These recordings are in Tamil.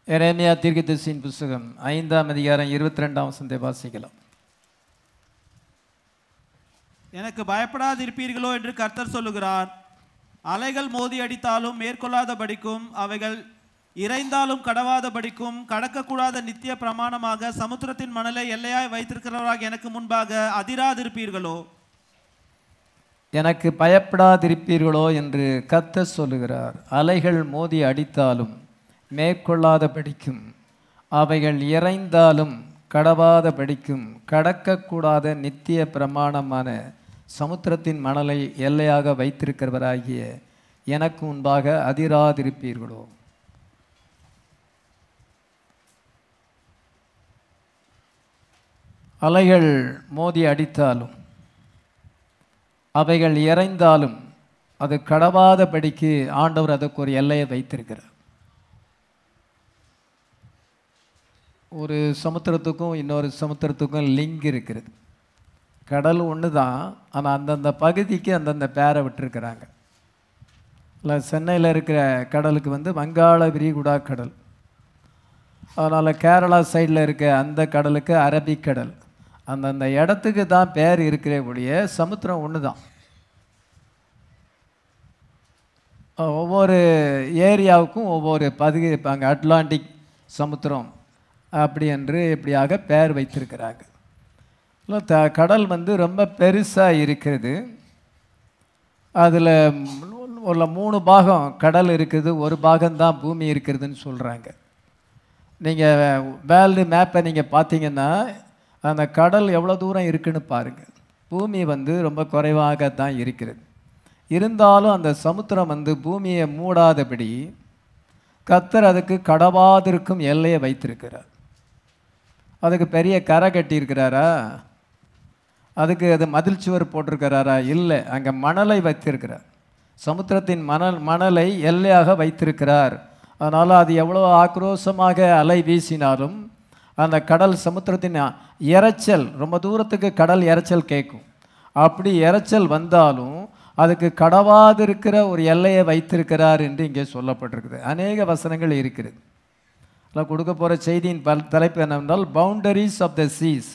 எரேமியா தீர்க்கதரிசியின் புஸ்தகம் ஐந்தாம் அதிகாரம் இருபத்தி ரெண்டாம் வசனத்தை வாசிக்கலாம் எனக்கு பயப்படாதிருப்பீர்களோ என்று கர்த்தர் சொல்லுகிறார் அலைகள் மோதி அடித்தாலும் மேற்கொள்ளாதபடிக்கும் அவைகள் இறைந்தாலும் கடவாதபடிக்கும் கடக்கக்கூடாத நித்திய பிரமாணமாக சமுத்திரத்தின் மணலை எல்லையாய் வைத்திருக்கிறவராக எனக்கு முன்பாக அதிராதிருப்பீர்களோ எனக்கு பயப்படாதிருப்பீர்களோ என்று கத்த சொல்லுகிறார் அலைகள் மோதி அடித்தாலும் மேற்கொள்ளாதபடிக்கும் அவைகள் இறைந்தாலும் கடவாதபடிக்கும் கடக்கக்கூடாத நித்திய பிரமாணமான சமுத்திரத்தின் மணலை எல்லையாக வைத்திருக்கிறவராகிய எனக்கு முன்பாக அதிராதிருப்பீர்களோ அலைகள் மோதி அடித்தாலும் அவைகள் இறைந்தாலும் அது கடவாதபடிக்கு ஆண்டவர் அதுக்கு ஒரு எல்லையை வைத்திருக்கிறார் ஒரு சமுத்திரத்துக்கும் இன்னொரு சமுத்திரத்துக்கும் லிங்க் இருக்கிறது கடல் ஒன்று தான் ஆனால் அந்தந்த பகுதிக்கு அந்தந்த பேரை விட்டுருக்குறாங்க இல்லை சென்னையில் இருக்கிற கடலுக்கு வந்து வங்காள விரிகுடா கடல் அதனால் கேரளா சைடில் இருக்க அந்த கடலுக்கு அரபிக்கடல் அந்தந்த இடத்துக்கு தான் பேர் இருக்கிற ஒழிய சமுத்திரம் ஒன்று தான் ஒவ்வொரு ஏரியாவுக்கும் ஒவ்வொரு பகுதி அங்கே அட்லாண்டிக் சமுத்திரம் அப்படி என்று இப்படியாக பெயர் வைத்திருக்கிறாங்க இல்லை த கடல் வந்து ரொம்ப பெருசாக இருக்கிறது அதில் உள்ள மூணு பாகம் கடல் இருக்குது ஒரு பாகம்தான் பூமி இருக்கிறதுன்னு சொல்கிறாங்க நீங்கள் வேர்ல்டு மேப்பை நீங்கள் பார்த்தீங்கன்னா அந்த கடல் எவ்வளோ தூரம் இருக்குன்னு பாருங்கள் பூமி வந்து ரொம்ப குறைவாக தான் இருக்கிறது இருந்தாலும் அந்த சமுத்திரம் வந்து பூமியை மூடாதபடி கத்தர் அதுக்கு கடவாதிருக்கும் எல்லையை வைத்திருக்கிறார் அதுக்கு பெரிய கரை கட்டியிருக்கிறாரா அதுக்கு அது மதில் சுவர் போட்டிருக்கிறாரா இல்லை அங்கே மணலை வைத்திருக்கிறார் சமுத்திரத்தின் மணல் மணலை எல்லையாக வைத்திருக்கிறார் அதனால் அது எவ்வளோ ஆக்ரோஷமாக அலை வீசினாலும் அந்த கடல் சமுத்திரத்தின் இரைச்சல் ரொம்ப தூரத்துக்கு கடல் இரைச்சல் கேட்கும் அப்படி இரைச்சல் வந்தாலும் அதுக்கு கடவாதிருக்கிற ஒரு எல்லையை வைத்திருக்கிறார் என்று இங்கே சொல்லப்பட்டிருக்குது அநேக வசனங்கள் இருக்கிறது அதில் கொடுக்க போகிற செய்தியின் பல் தலைப்பு என்னவென்றால் பவுண்டரிஸ் ஆஃப் த சீஸ்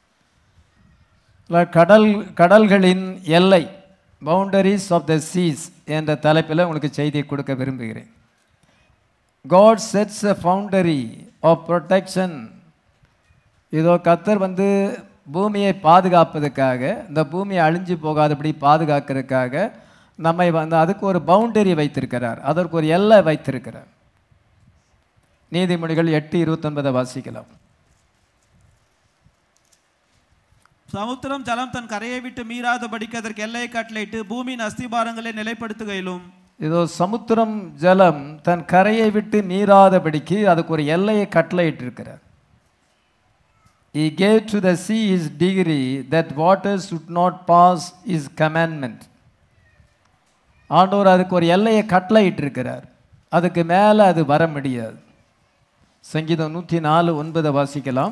கடல் கடல்களின் எல்லை பவுண்டரிஸ் ஆஃப் த சீஸ் என்ற தலைப்பில் உங்களுக்கு செய்தியை கொடுக்க விரும்புகிறேன் God sets a boundary of protection இதோ கத்தர் வந்து பூமியை பாதுகாப்பதுக்காக இந்த பூமியை அழிஞ்சு போகாதபடி பாதுகாக்கிறதுக்காக நம்மை வந்து அதுக்கு ஒரு பவுண்டரி வைத்திருக்கிறார் அதற்கு ஒரு எல்லை வைத்திருக்கிறார் நீதிமொழிகள் எட்டு இருபத்தொன்பதை வாசிக்கலாம் சமுத்திரம் ஜலம் தன் கரையை விட்டு மீறாதபடிக்கு அதற்கு எல்லையை கட்டளையிட்டு பூமியின் அஸ்திபாரங்களை நிலைப்படுத்துகையிலும் இதோ சமுத்திரம் ஜலம் தன் கரையை விட்டு மீறாதபடிக்கு அதுக்கு ஒரு எல்லையை கட்டளையிட்டிருக்கிறார் He gave to the sea his degree that waters should not pass his commandment. ஆண்டவர் அதுக்கு ஒரு எல்லையை கட்டளையிட்டிருக்கிறார் அதுக்கு மேலே அது வர முடியாது சங்கீதம் நூற்றி நாலு ஒன்பதை வாசிக்கலாம்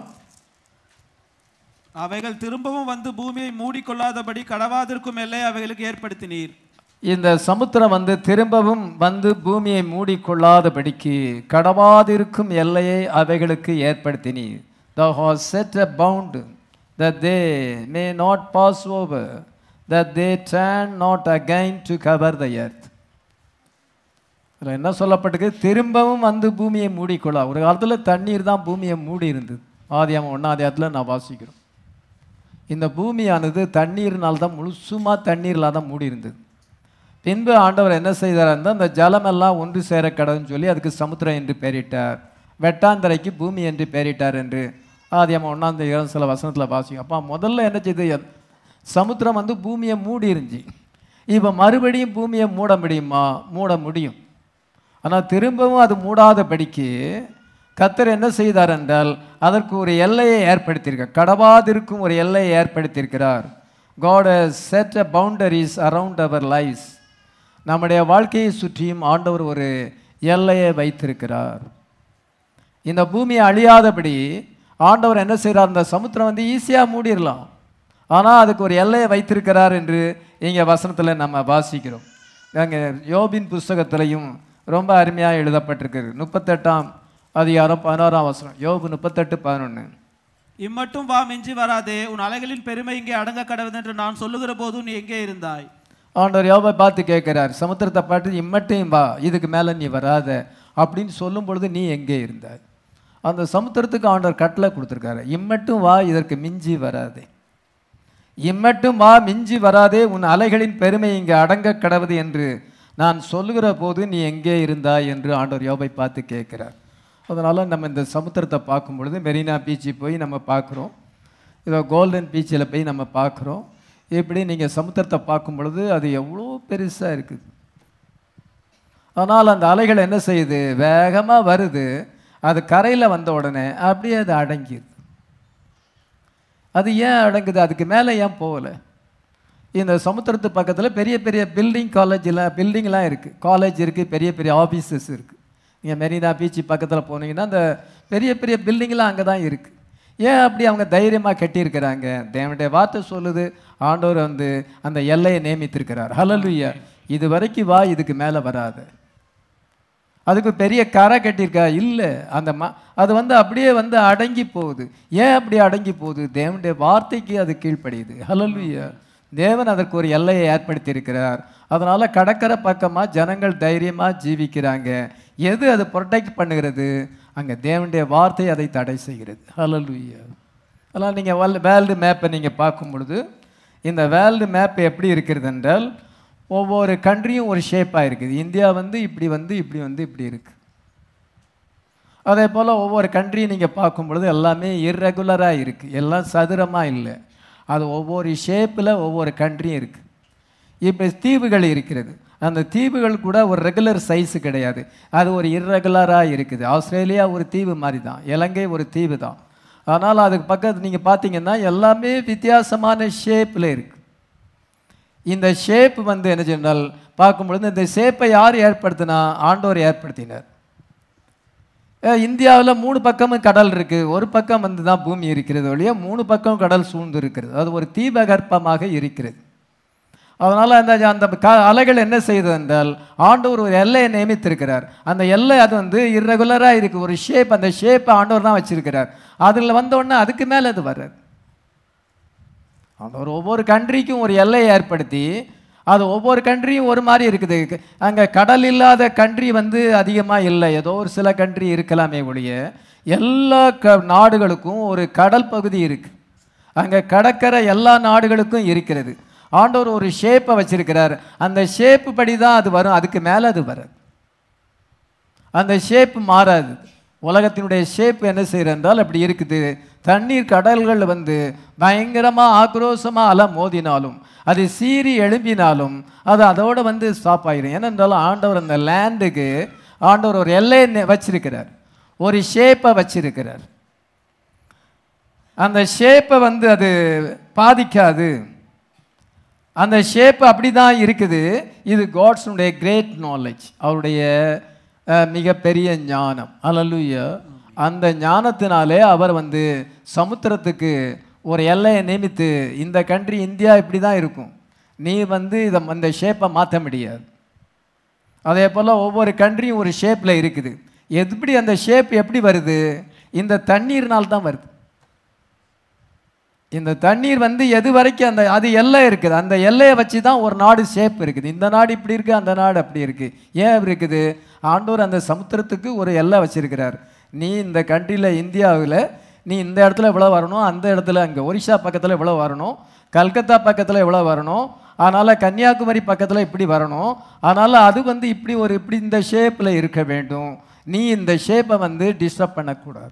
அவைகள் திரும்பவும் வந்து பூமியை மூடிக்கொள்ளாதபடி கடவாதிருக்கும் எல்லை அவைகளுக்கு ஏற்படுத்தினீர் இந்த சமுத்திரம் வந்து திரும்பவும் வந்து பூமியை மூடிக்கொள்ளாதபடிக்கு கடவாதிருக்கும் எல்லையை அவைகளுக்கு ஏற்படுத்தினீர் Thou hast set a bound that they may not pass over, that they turn not again to cover the earth. இதில் என்ன சொல்லப்பட்டிருக்கு திரும்பவும் வந்து பூமியை மூடிக்கொள்ளா ஒரு காலத்தில் தண்ணீர் தான் பூமியை மூடி இருந்தது ஆதியாம ஒன்றாதியாத்தில் நான் வாசிக்கிறோம் இந்த பூமியானது தண்ணீர்னால் தான் முழுசுமாக தண்ணீரில் தான் மூடி இருந்தது பின்பு ஆண்டவர் என்ன செய்தார் இருந்தால் அந்த ஜலமெல்லாம் ஒன்று சேர கடவுன்னு சொல்லி அதுக்கு சமுத்திரம் என்று பெயரிட்டார் வெட்டாந்தரைக்கு பூமி என்று பெயரிட்டார் என்று ஆதியம்மா ஒன்றாம் தேதி சில வசனத்தில் வாசிக்கும் அப்பா முதல்ல என்ன செய்து சமுத்திரம் வந்து பூமியை மூடி இருந்துச்சு இப்போ மறுபடியும் பூமியை மூட முடியுமா மூட முடியும் ஆனால் திரும்பவும் அது மூடாதபடிக்கு கத்தர் என்ன செய்தார் என்றால் அதற்கு ஒரு எல்லையை ஏற்படுத்தியிருக்கார் கடவாதிருக்கும் ஒரு எல்லையை ஏற்படுத்தியிருக்கிறார் God set a boundaries around அவர் லைஃப் நம்முடைய வாழ்க்கையை சுற்றியும் ஆண்டவர் ஒரு எல்லையை வைத்திருக்கிறார் இந்த பூமியை அழியாதபடி ஆண்டவர் என்ன செய்கிறார் இந்த சமுத்திரம் வந்து ஈஸியாக மூடிடலாம் ஆனால் அதுக்கு ஒரு எல்லையை வைத்திருக்கிறார் என்று இங்கே வசனத்தில் நம்ம வாசிக்கிறோம் அங்கே யோபின் புஸ்தகத்திலையும் ரொம்ப அருமையாக எழுதப்பட்டிருக்கு முப்பத்தெட்டாம் அதிகாரம் பதினோராம் வசனம் யோபு முப்பத்தெட்டு பதினொன்று இம்மட்டும் வா மிஞ்சி வராதே உன் அலைகளின் பெருமை இங்கே அடங்க கடவுது என்று நான் சொல்லுகிற போது நீ எங்கே இருந்தாய் ஆண்டவர் யோபை பார்த்து கேட்கிறார் சமுத்திரத்தை பார்த்து இம்மட்டையும் வா இதுக்கு மேலே நீ வராத அப்படின்னு சொல்லும் பொழுது நீ எங்கே இருந்தாய் அந்த சமுத்திரத்துக்கு ஆண்டவர் கட்டளை கொடுத்துருக்காரு இம்மட்டும் வா இதற்கு மிஞ்சி வராதே இம்மட்டும் வா மிஞ்சி வராதே உன் அலைகளின் பெருமை இங்கே அடங்க கடவுது என்று நான் சொல்லுகிற போது நீ எங்கே இருந்தாய் என்று ஆண்டவர் யோபை பார்த்து கேட்கிறார் அதனால் நம்ம இந்த சமுத்திரத்தை பார்க்கும் பொழுது மெரினா பீச்சு போய் நம்ம பார்க்குறோம் இதோ கோல்டன் பீச்சில் போய் நம்ம பார்க்குறோம் இப்படி நீங்கள் சமுத்திரத்தை பார்க்கும் பொழுது அது எவ்வளோ பெருசாக இருக்குது ஆனால் அந்த அலைகள் என்ன செய்யுது வேகமாக வருது அது கரையில் வந்த உடனே அப்படியே அது அடங்கிடுது அது ஏன் அடங்குது அதுக்கு மேலே ஏன் போகலை இந்த சமுத்திரத்து பக்கத்தில் பெரிய பெரிய பில்டிங் காலேஜில் பில்டிங்லாம் இருக்குது காலேஜ் இருக்குது பெரிய பெரிய ஆஃபீஸஸ் இருக்குது நீங்கள் மெரினா பீச் பக்கத்தில் போனீங்கன்னா அந்த பெரிய பெரிய பில்டிங்லாம் அங்கே தான் இருக்குது ஏன் அப்படி அவங்க தைரியமாக கட்டியிருக்கிறாங்க தேவனுடைய வார்த்தை சொல்லுது ஆண்டவர் வந்து அந்த எல்லையை நியமித்திருக்கிறார் ஹலலுயா இது வரைக்கும் வா இதுக்கு மேலே வராது அதுக்கு பெரிய கரை கட்டியிருக்கா இல்லை அந்த ம அது வந்து அப்படியே வந்து அடங்கி போகுது ஏன் அப்படி அடங்கி போகுது தேவனுடைய வார்த்தைக்கு அது கீழ்ப்படியுது ஹலலுயா தேவன் அதற்கு ஒரு எல்லையை ஏற்படுத்தி இருக்கிறார் அதனால கடற்கரை பக்கமாக ஜனங்கள் தைரியமாக ஜீவிக்கிறாங்க எது அது ப்ரொடெக்ட் பண்ணுகிறது அங்கே தேவனுடைய வார்த்தை அதை தடை செய்கிறது ஹலலுயா அதனால் நீங்கள் வேல் வேர்ல்டு மேப்பை நீங்கள் பார்க்கும் பொழுது இந்த வேர்ல்டு மேப் எப்படி இருக்கிறது என்றால் ஒவ்வொரு கண்ட்ரியும் ஒரு ஷேப்பாக இருக்குது இந்தியா வந்து இப்படி வந்து இப்படி வந்து இப்படி இருக்குது அதே போல் ஒவ்வொரு கண்ட்ரியும் நீங்கள் பார்க்கும் பொழுது எல்லாமே இர்ரெகுலராக இருக்குது எல்லாம் சதுரமாக இல்லை அது ஒவ்வொரு ஷேப்பில் ஒவ்வொரு கண்ட்ரியும் இருக்குது இப்போ தீவுகள் இருக்கிறது அந்த தீவுகள் கூட ஒரு ரெகுலர் சைஸு கிடையாது அது ஒரு இர்ரெகுலராக இருக்குது ஆஸ்திரேலியா ஒரு தீவு மாதிரி தான் இலங்கை ஒரு தீவு தான் ஆனால் அதுக்கு பக்கத்து நீங்கள் பார்த்தீங்கன்னா எல்லாமே வித்தியாசமான ஷேப்பில் இருக்குது இந்த ஷேப் வந்து என்ன சொன்னால் பார்க்கும் பொழுது இந்த ஷேப்பை யார் ஏற்படுத்தினா ஆண்டோர் ஏற்படுத்தினார் இந்தியாவில் மூணு பக்கமும் கடல் இருக்குது ஒரு பக்கம் வந்து தான் பூமி இருக்கிறது ஒழிய மூணு பக்கம் கடல் சூழ்ந்து இருக்கிறது அது ஒரு தீபகற்பமாக இருக்கிறது அதனால் அந்த அந்த க அலைகள் என்ன செய்யுது என்றால் ஆண்டவர் ஒரு எல்லையை நியமித்திருக்கிறார் அந்த எல்லை அது வந்து இர்ரெகுலராக இருக்குது ஒரு ஷேப் அந்த ஷேப்பை ஆண்டவர் தான் வச்சிருக்கிறார் அதில் வந்த உடனே அதுக்கு மேலே அது வர்றாது ஆண்டவர் ஒவ்வொரு கண்ட்ரிக்கும் ஒரு எல்லையை ஏற்படுத்தி அது ஒவ்வொரு கண்ட்ரியும் ஒரு மாதிரி இருக்குது அங்கே கடல் இல்லாத கண்ட்ரி வந்து அதிகமாக இல்லை ஏதோ ஒரு சில கண்ட்ரி இருக்கலாமே ஒழிய எல்லா க நாடுகளுக்கும் ஒரு கடல் பகுதி இருக்குது அங்கே கடற்கரை எல்லா நாடுகளுக்கும் இருக்கிறது ஆண்டவர் ஒரு ஷேப்பை வச்சிருக்கிறார் அந்த ஷேப்பு படி தான் அது வரும் அதுக்கு மேலே அது வராது அந்த ஷேப் மாறாது உலகத்தினுடைய ஷேப் என்ன செய்யறது என்றால் அப்படி இருக்குது தண்ணீர் கடல்கள் வந்து பயங்கரமாக ஆக்ரோஷமாக அலை மோதினாலும் அது சீறி எழும்பினாலும் அது அதோட வந்து ஸ்டாப் ஆகிடும் ஏனென்றாலும் ஆண்டவர் அந்த லேண்டுக்கு ஆண்டவர் ஒரு எல்லையை நெ- வச்சிருக்கிறார் ஒரு ஷேப்பை வச்சிருக்கிறார் அந்த ஷேப்பை வந்து அது பாதிக்காது அந்த ஷேப் அப்படி தான் இருக்குது இது காட்ஸுடைய கிரேட் நாலேஜ் அவருடைய அஹ், மிகப்பெரிய ஞானம் அல்லலுயா அந்த ஞானத்தினாலே அவர் வந்து சமுத்திரத்துக்கு ஒரு எல்லையை நியமித்து இந்த கண்ட்ரி இந்தியா இப்படி தான் இருக்கும் நீ வந்து இதை அந்த ஷேப்பை மாற்ற முடியாது அதே போல் ஒவ்வொரு கண்ட்ரியும் ஒரு ஷேப்பில் இருக்குது எப்படி அந்த ஷேப் எப்படி வருது இந்த தண்ணீர்னால் தான் வருது இந்த தண்ணீர் வந்து எது வரைக்கும் அந்த அது எல்லை இருக்குது அந்த எல்லையை வச்சு தான் ஒரு நாடு ஷேப் இருக்குது இந்த நாடு இப்படி இருக்குது அந்த நாடு அப்படி இருக்குது ஏன் அப்படி இருக்குது ஆண்டவர் அந்த சமுத்திரத்துக்கு ஒரு எல்லை வச்சிருக்கிறார் நீ இந்த கண்ட்ரியில் இந்தியாவில் நீ இந்த இடத்துல இவ்வளோ வரணும் அந்த இடத்துல அங்கே ஒரிஷா பக்கத்தில் இவ்வளோ வரணும் கல்கத்தா பக்கத்தில் இவ்வளோ வரணும் அதனால் கன்னியாகுமரி பக்கத்தில் இப்படி வரணும் அதனால் அது வந்து இப்படி ஒரு இப்படி இந்த ஷேப்பில் இருக்க வேண்டும் நீ இந்த ஷேப்பை வந்து டிஸ்டர்ப் பண்ணக்கூடாது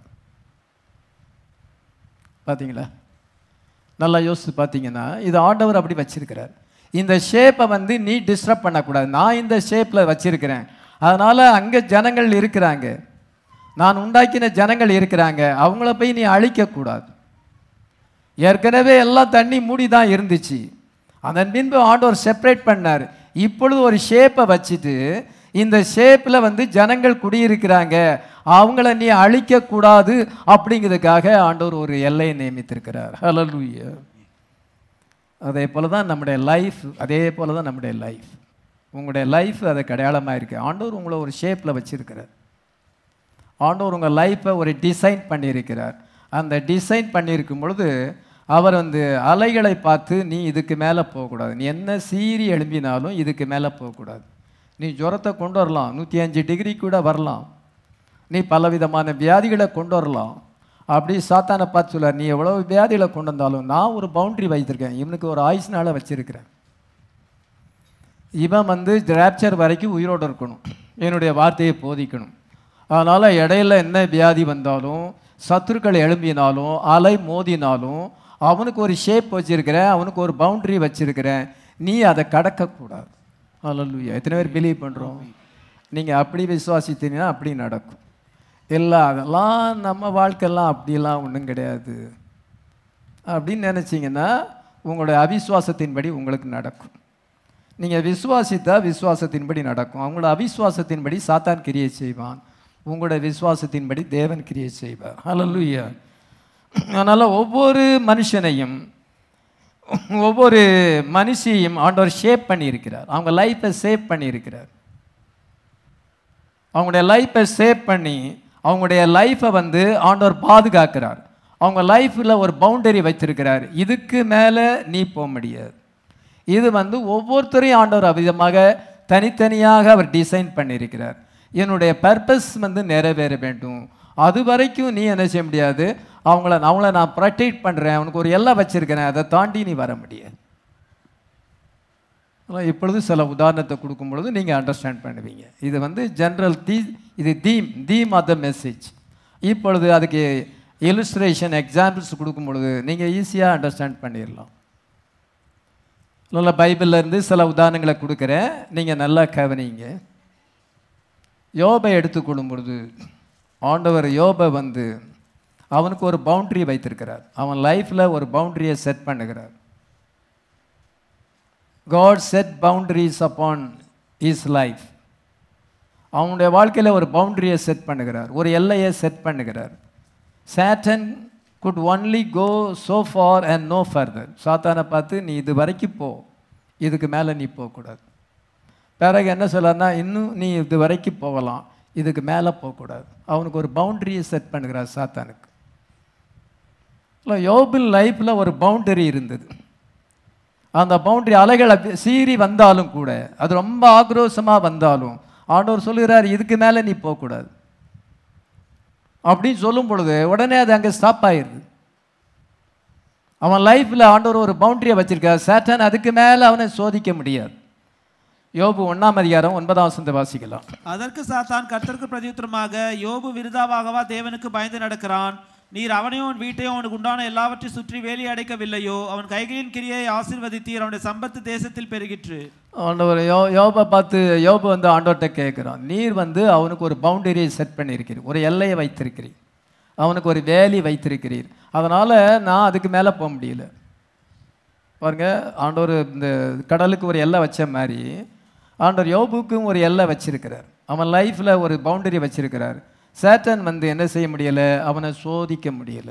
பார்த்தீங்களா நல்லா யோசிச்சு பார்த்தீங்கன்னா இது ஆண்டவர் அப்படி வச்சிருக்கிறார் இந்த ஷேப்பை வந்து நீ டிஸ்டர்ப் பண்ணக்கூடாது நான் இந்த ஷேப்பில் வச்சிருக்கிறேன் அதனால் அங்கே ஜனங்கள் இருக்கிறாங்க நான் உண்டாக்கின ஜனங்கள் இருக்கிறாங்க அவங்கள போய் நீ அழிக்கக்கூடாது ஏற்கனவே எல்லாம் தண்ணி மூடி தான் இருந்துச்சு அதன் பின்பு ஆண்டவர் செப்பரேட் பண்ணார் இப்பொழுது ஒரு ஷேப்பை வச்சுட்டு இந்த ஷேப்பில் வந்து ஜனங்கள் குடியிருக்கிறாங்க அவங்கள நீ அழிக்கக்கூடாது அப்படிங்கிறதுக்காக ஆண்டவர் ஒரு எல்லையை நியமித்திருக்கிறார் ஹalleluya அதே போல தான் நம்முடைய லைஃப் அதே போல தான் நம்முடைய லைஃப் உங்களுடைய லைஃப் அது அடையாளமாக இருக்குது ஆண்டவர் உங்களை ஒரு ஷேப்பில் வச்சிருக்கிறார் ஆண்டவர் உங்கள் லைஃப்பை ஒரு டிசைன் பண்ணியிருக்கிறார் அந்த டிசைன் பண்ணியிருக்கும் பொழுது அவர் வந்து அலைகளை பார்த்து நீ இதுக்கு மேலே போகக்கூடாது நீ என்ன சீறி எழும்பினாலும் இதுக்கு மேலே போகக்கூடாது நீ ஜுரத்தை கொண்டு வரலாம் நூற்றி அஞ்சு டிகிரி கூட வரலாம் நீ பலவிதமான வியாதிகளை கொண்டு வரலாம் அப்படி சாத்தானை பார்த்து சொல்லார் நீ எவ்வளோ வியாதிகளை கொண்டு வந்தாலும் நான் ஒரு பவுண்டரி வைத்திருக்கேன் இவனுக்கு ஒரு ஆயுசு நாளை வச்சிருக்கிறேன் இவன் வந்து ரேப்சர் வரைக்கும் உயிரோடு இருக்கணும் என்னுடைய வார்த்தையை போதிக்கணும் அதனால் இடையில என்ன வியாதி வந்தாலும் சத்துருக்கள் எழும்பினாலும் அலை மோதினாலும் அவனுக்கு ஒரு ஷேப் வச்சிருக்கிறேன் அவனுக்கு ஒரு பவுண்டரி வச்சிருக்கிறேன் நீ அதை கடக்கக்கூடாது அல்லூயா எத்தனை பேர் பிலீவ் பண்ணுறோம் நீங்கள் அப்படி விசுவாசித்தீங்கன்னா அப்படி நடக்கும் இல்லை அதெல்லாம் நம்ம வாழ்க்கையெல்லாம் அப்படிலாம் ஒன்றும் கிடையாது அப்படின்னு நினச்சிங்கன்னா உங்களுடைய அவிசுவாசத்தின்படி உங்களுக்கு நடக்கும் நீங்கள் விசுவாசித்தா விசுவாசத்தின்படி நடக்கும் அவங்களோட அவிசுவாசத்தின்படி சாத்தான் கிரியை செய்வான் உங்களோட விசுவாசத்தின்படி தேவன் கிரியை செய்வார் ஹalleluya அதனால் ஒவ்வொரு மனுஷனையும் ஒவ்வொரு மனுஷியையும் ஆண்டவர் ஷேப் பண்ணியிருக்கிறார் அவங்க லைஃப்பை சேவ் பண்ணியிருக்கிறார் அவங்களுடைய லைஃப்பை சேவ் பண்ணி அவங்களுடைய லைஃப்பை வந்து ஆண்டவர் பாதுகாக்கிறார் அவங்க லைஃப்பில் ஒரு பவுண்டரி வச்சிருக்கிறார் இதுக்கு மேலே நீ போக முடியாது இது வந்து ஒவ்வொருத்தரையும் ஆண்டவர் அவ்விதமாக தனித்தனியாக அவர் டிசைன் பண்ணியிருக்கிறார் என்னுடைய பர்பஸ் வந்து நிறைவேற வேண்டும் அது வரைக்கும் நீ என்ன செய்ய முடியாது அவங்கள அவங்கள நான் ப்ரொடெக்ட் பண்ணுறேன் அவனுக்கு ஒரு எல்லை வச்சிருக்கிறேன் அதை தாண்டி நீ வர முடியாது ஆனால் இப்பொழுது சில உதாரணத்தை கொடுக்கும் பொழுது நீங்கள் அண்டர்ஸ்டாண்ட் பண்ணுவீங்க இது வந்து ஜென்ரல் தீ இது theme theme of the message இப்பொழுது அதுக்கு இலுஸ்ட்ரேஷன் எக்ஸாம்பிள்ஸ் கொடுக்கும் பொழுது நீங்கள் ஈஸியாக அண்டர்ஸ்டாண்ட் பண்ணிடலாம் நல்ல பைபிள்ல இருந்து சில உதாரணங்களை கொடுக்குறேன் நீங்கள் நல்லா கவனிங்க யோபை எடுத்துக்கொள்ளும் பொழுது ஆண்டவர் யோபை வந்து அவனுக்கு ஒரு பவுண்டரி வைத்திருக்கிறார் அவன் லைஃப்பில் ஒரு பவுண்டரியை செட் பண்ணுகிறார் God set boundaries upon his life அவனுடைய வாழ்க்கையில் ஒரு பவுண்டரியை செட் பண்ணுகிறார் ஒரு எல்லையை செட் பண்ணுகிறார் Satan could only go so far and no further சாத்தானை பார்த்து நீ இது வரைக்கும் போ இதுக்கு மேலே நீ போகக்கூடாது பிறகு என்ன சொல்லனா இன்னும் நீ இது வரைக்கும் போகலாம் இதுக்கு மேலே போகக்கூடாது அவனுக்கு ஒரு பவுண்டரியை செட் பண்ணுகிறார் சாத்தானுக்கு இல்லை யோபின் லைஃப்பில் ஒரு பவுண்டரி இருந்தது அந்த பவுண்டரி அலைகள் அப்படி சீறி வந்தாலும் கூட அது ரொம்ப ஆக்ரோஷமாக வந்தாலும் ஆண்டவர் சொல்லுகிறார் இதுக்கு மேலே நீ போகக்கூடாது அப்படின்னு சொல்லும் பொழுது உடனே அது அங்கே ஸ்டாப் ஆயிடுது அவன் லைஃப்பில் ஆண்டவர் ஒரு பவுண்டரியை வச்சிருக்கார் சேட்டன் அதுக்கு மேலே அவனை சோதிக்க முடியாது யோபு ஒன்றாம் அதிகாரம் ஒன்பதாம் வசந்த வாசிக்கலாம் அதற்கு சாத்தான் கர்த்தருக்கு பிரதியுத்தரமாக யோபு விருதாவாகவா தேவனுக்கு பயந்து நடக்கிறான் நீர் அவனையும் அவன் வீட்டையும் அவனுக்கு உண்டான எல்லாவற்றையும் சுற்றி வேலி அடைக்கவில்லையோ அவன் கைகளின் கிரியை ஆசீர்வதித்தீர் அவனுடைய சம்பத்து தேசத்தில் பெருகிற்று ஆண்டவர் யோ யோபை பார்த்து யோபு வந்து ஆண்டவர்கிட்ட கேட்குறான் நீர் வந்து அவனுக்கு ஒரு பவுண்டரியை செட் பண்ணியிருக்கிறீர் ஒரு எல்லையை வைத்திருக்கிறீர் அவனுக்கு ஒரு வேலி வைத்திருக்கிறீர் அதனால் நான் அதுக்கு மேலே போக முடியல பாருங்க ஆண்டவர் இந்த கடலுக்கு ஒரு எல்லை வச்ச மாதிரி ஆண்டவர் யோபுக்கும் ஒரு எல்லை வச்சிருக்கிறார் அவன் லைஃப்பில் ஒரு பவுண்டரி வச்சிருக்கிறார் சேட்டன் வந்து என்ன செய்ய முடியலை அவனை சோதிக்க முடியலை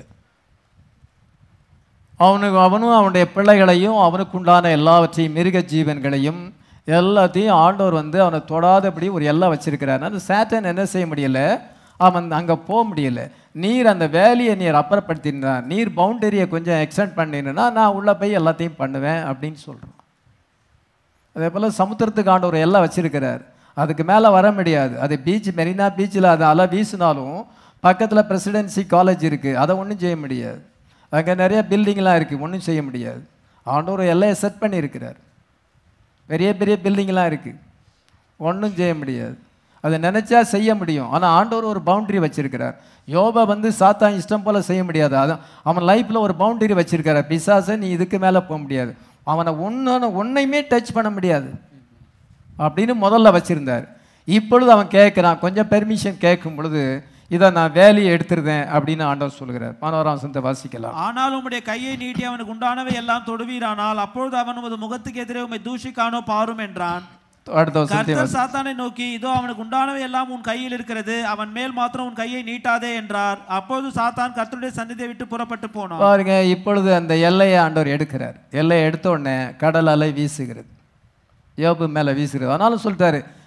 அவனுக்கு அவனும் அவனுடைய பிள்ளைகளையும் அவனுக்குண்டான எல்லாவற்றையும் மிருக ஜீவன்களையும் எல்லாத்தையும் ஆண்டவர் வந்து அவனை தொடாதபடி ஒரு எல்லாம் வச்சிருக்கிறார் அந்த சேட்டன் என்ன செய்ய முடியல அவன் அங்கே போக முடியல நீர் அந்த வேலையை நீர் அப்புறப்படுத்தினா நீர் பவுண்டரியை கொஞ்சம் எக்ஸ்டெண்ட் பண்ணினா நான் உள்ளே போய் எல்லாத்தையும் பண்ணுவேன் அப்படின்னு சொல்கிறான் அதே போல் சமுத்திரத்துக்கு ஆண்டவர் எல்லாம் வச்சிருக்கிறார் அதுக்கு மேலே வர முடியாது அது பீச் மெரினா பீச்சில் அது அலை வீசினாலும் பக்கத்தில் பிரசிடென்சி காலேஜ் இருக்குது அதை ஒன்றும் செய்ய முடியாது அங்கே நிறைய பில்டிங்லாம் இருக்குது ஒன்றும் செய்ய முடியாது ஆண்டவர் எல்லையை செட் பண்ணியிருக்கிறார் பெரிய பெரிய பில்டிங்லாம் இருக்குது ஒன்றும் செய்ய முடியாது அதை நினச்சா செய்ய முடியும் ஆனால் ஆண்டவர் ஒரு பவுண்டரி வச்சிருக்கிறார் யோபா வந்து சாத்தான் இஷ்டம் போல் செய்ய முடியாது அதான் அவன் லைஃப்பில் ஒரு பவுண்டரி வச்சிருக்காரு பிசாசை நீ இதுக்கு மேலே போக முடியாது அவனை ஒன்று ஒன்றையுமே டச் பண்ண முடியாது அப்படின்னு முதல்ல வச்சிருந்தார் இப்பொழுது அவன் கேட்குறான் கொஞ்சம் பெர்மிஷன் கேட்கும் பொழுது இதை நான் வேலையை எடுத்துருந்தேன் அப்படின்னு ஆண்டவர் சொல்கிறார் பதினோராம் சந்த வாசிக்கலாம் ஆனால் உம்முடைய கையை நீட்டி அவனுக்கு உண்டானவை எல்லாம் தொடுவீரானால் அப்பொழுது அவன் உமது முகத்துக்கு எதிரே உம்மை தூஷிக்கானோ பாரும் என்றான் அடுத்த வசனத்தை கர்த்தர் சாத்தானை நோக்கி இதோ அவனுக்கு உண்டானவை எல்லாம் உன் கையில் இருக்கிறது அவன் மேல் மாத்திரம் உன் கையை நீட்டாதே என்றார் அப்பொழுது சாத்தான் கர்த்தருடைய சந்நிதியை விட்டு புறப்பட்டு போனான் பாருங்க இப்பொழுது அந்த எல்லையை ஆண்டவர் எடுக்கிறார் எல்லையை எடுத்த உடனே கடல் அலை வீசுகிறது யோபு மேலே வீசுகிறது ஆனாலும் சொல்லிட்டாரு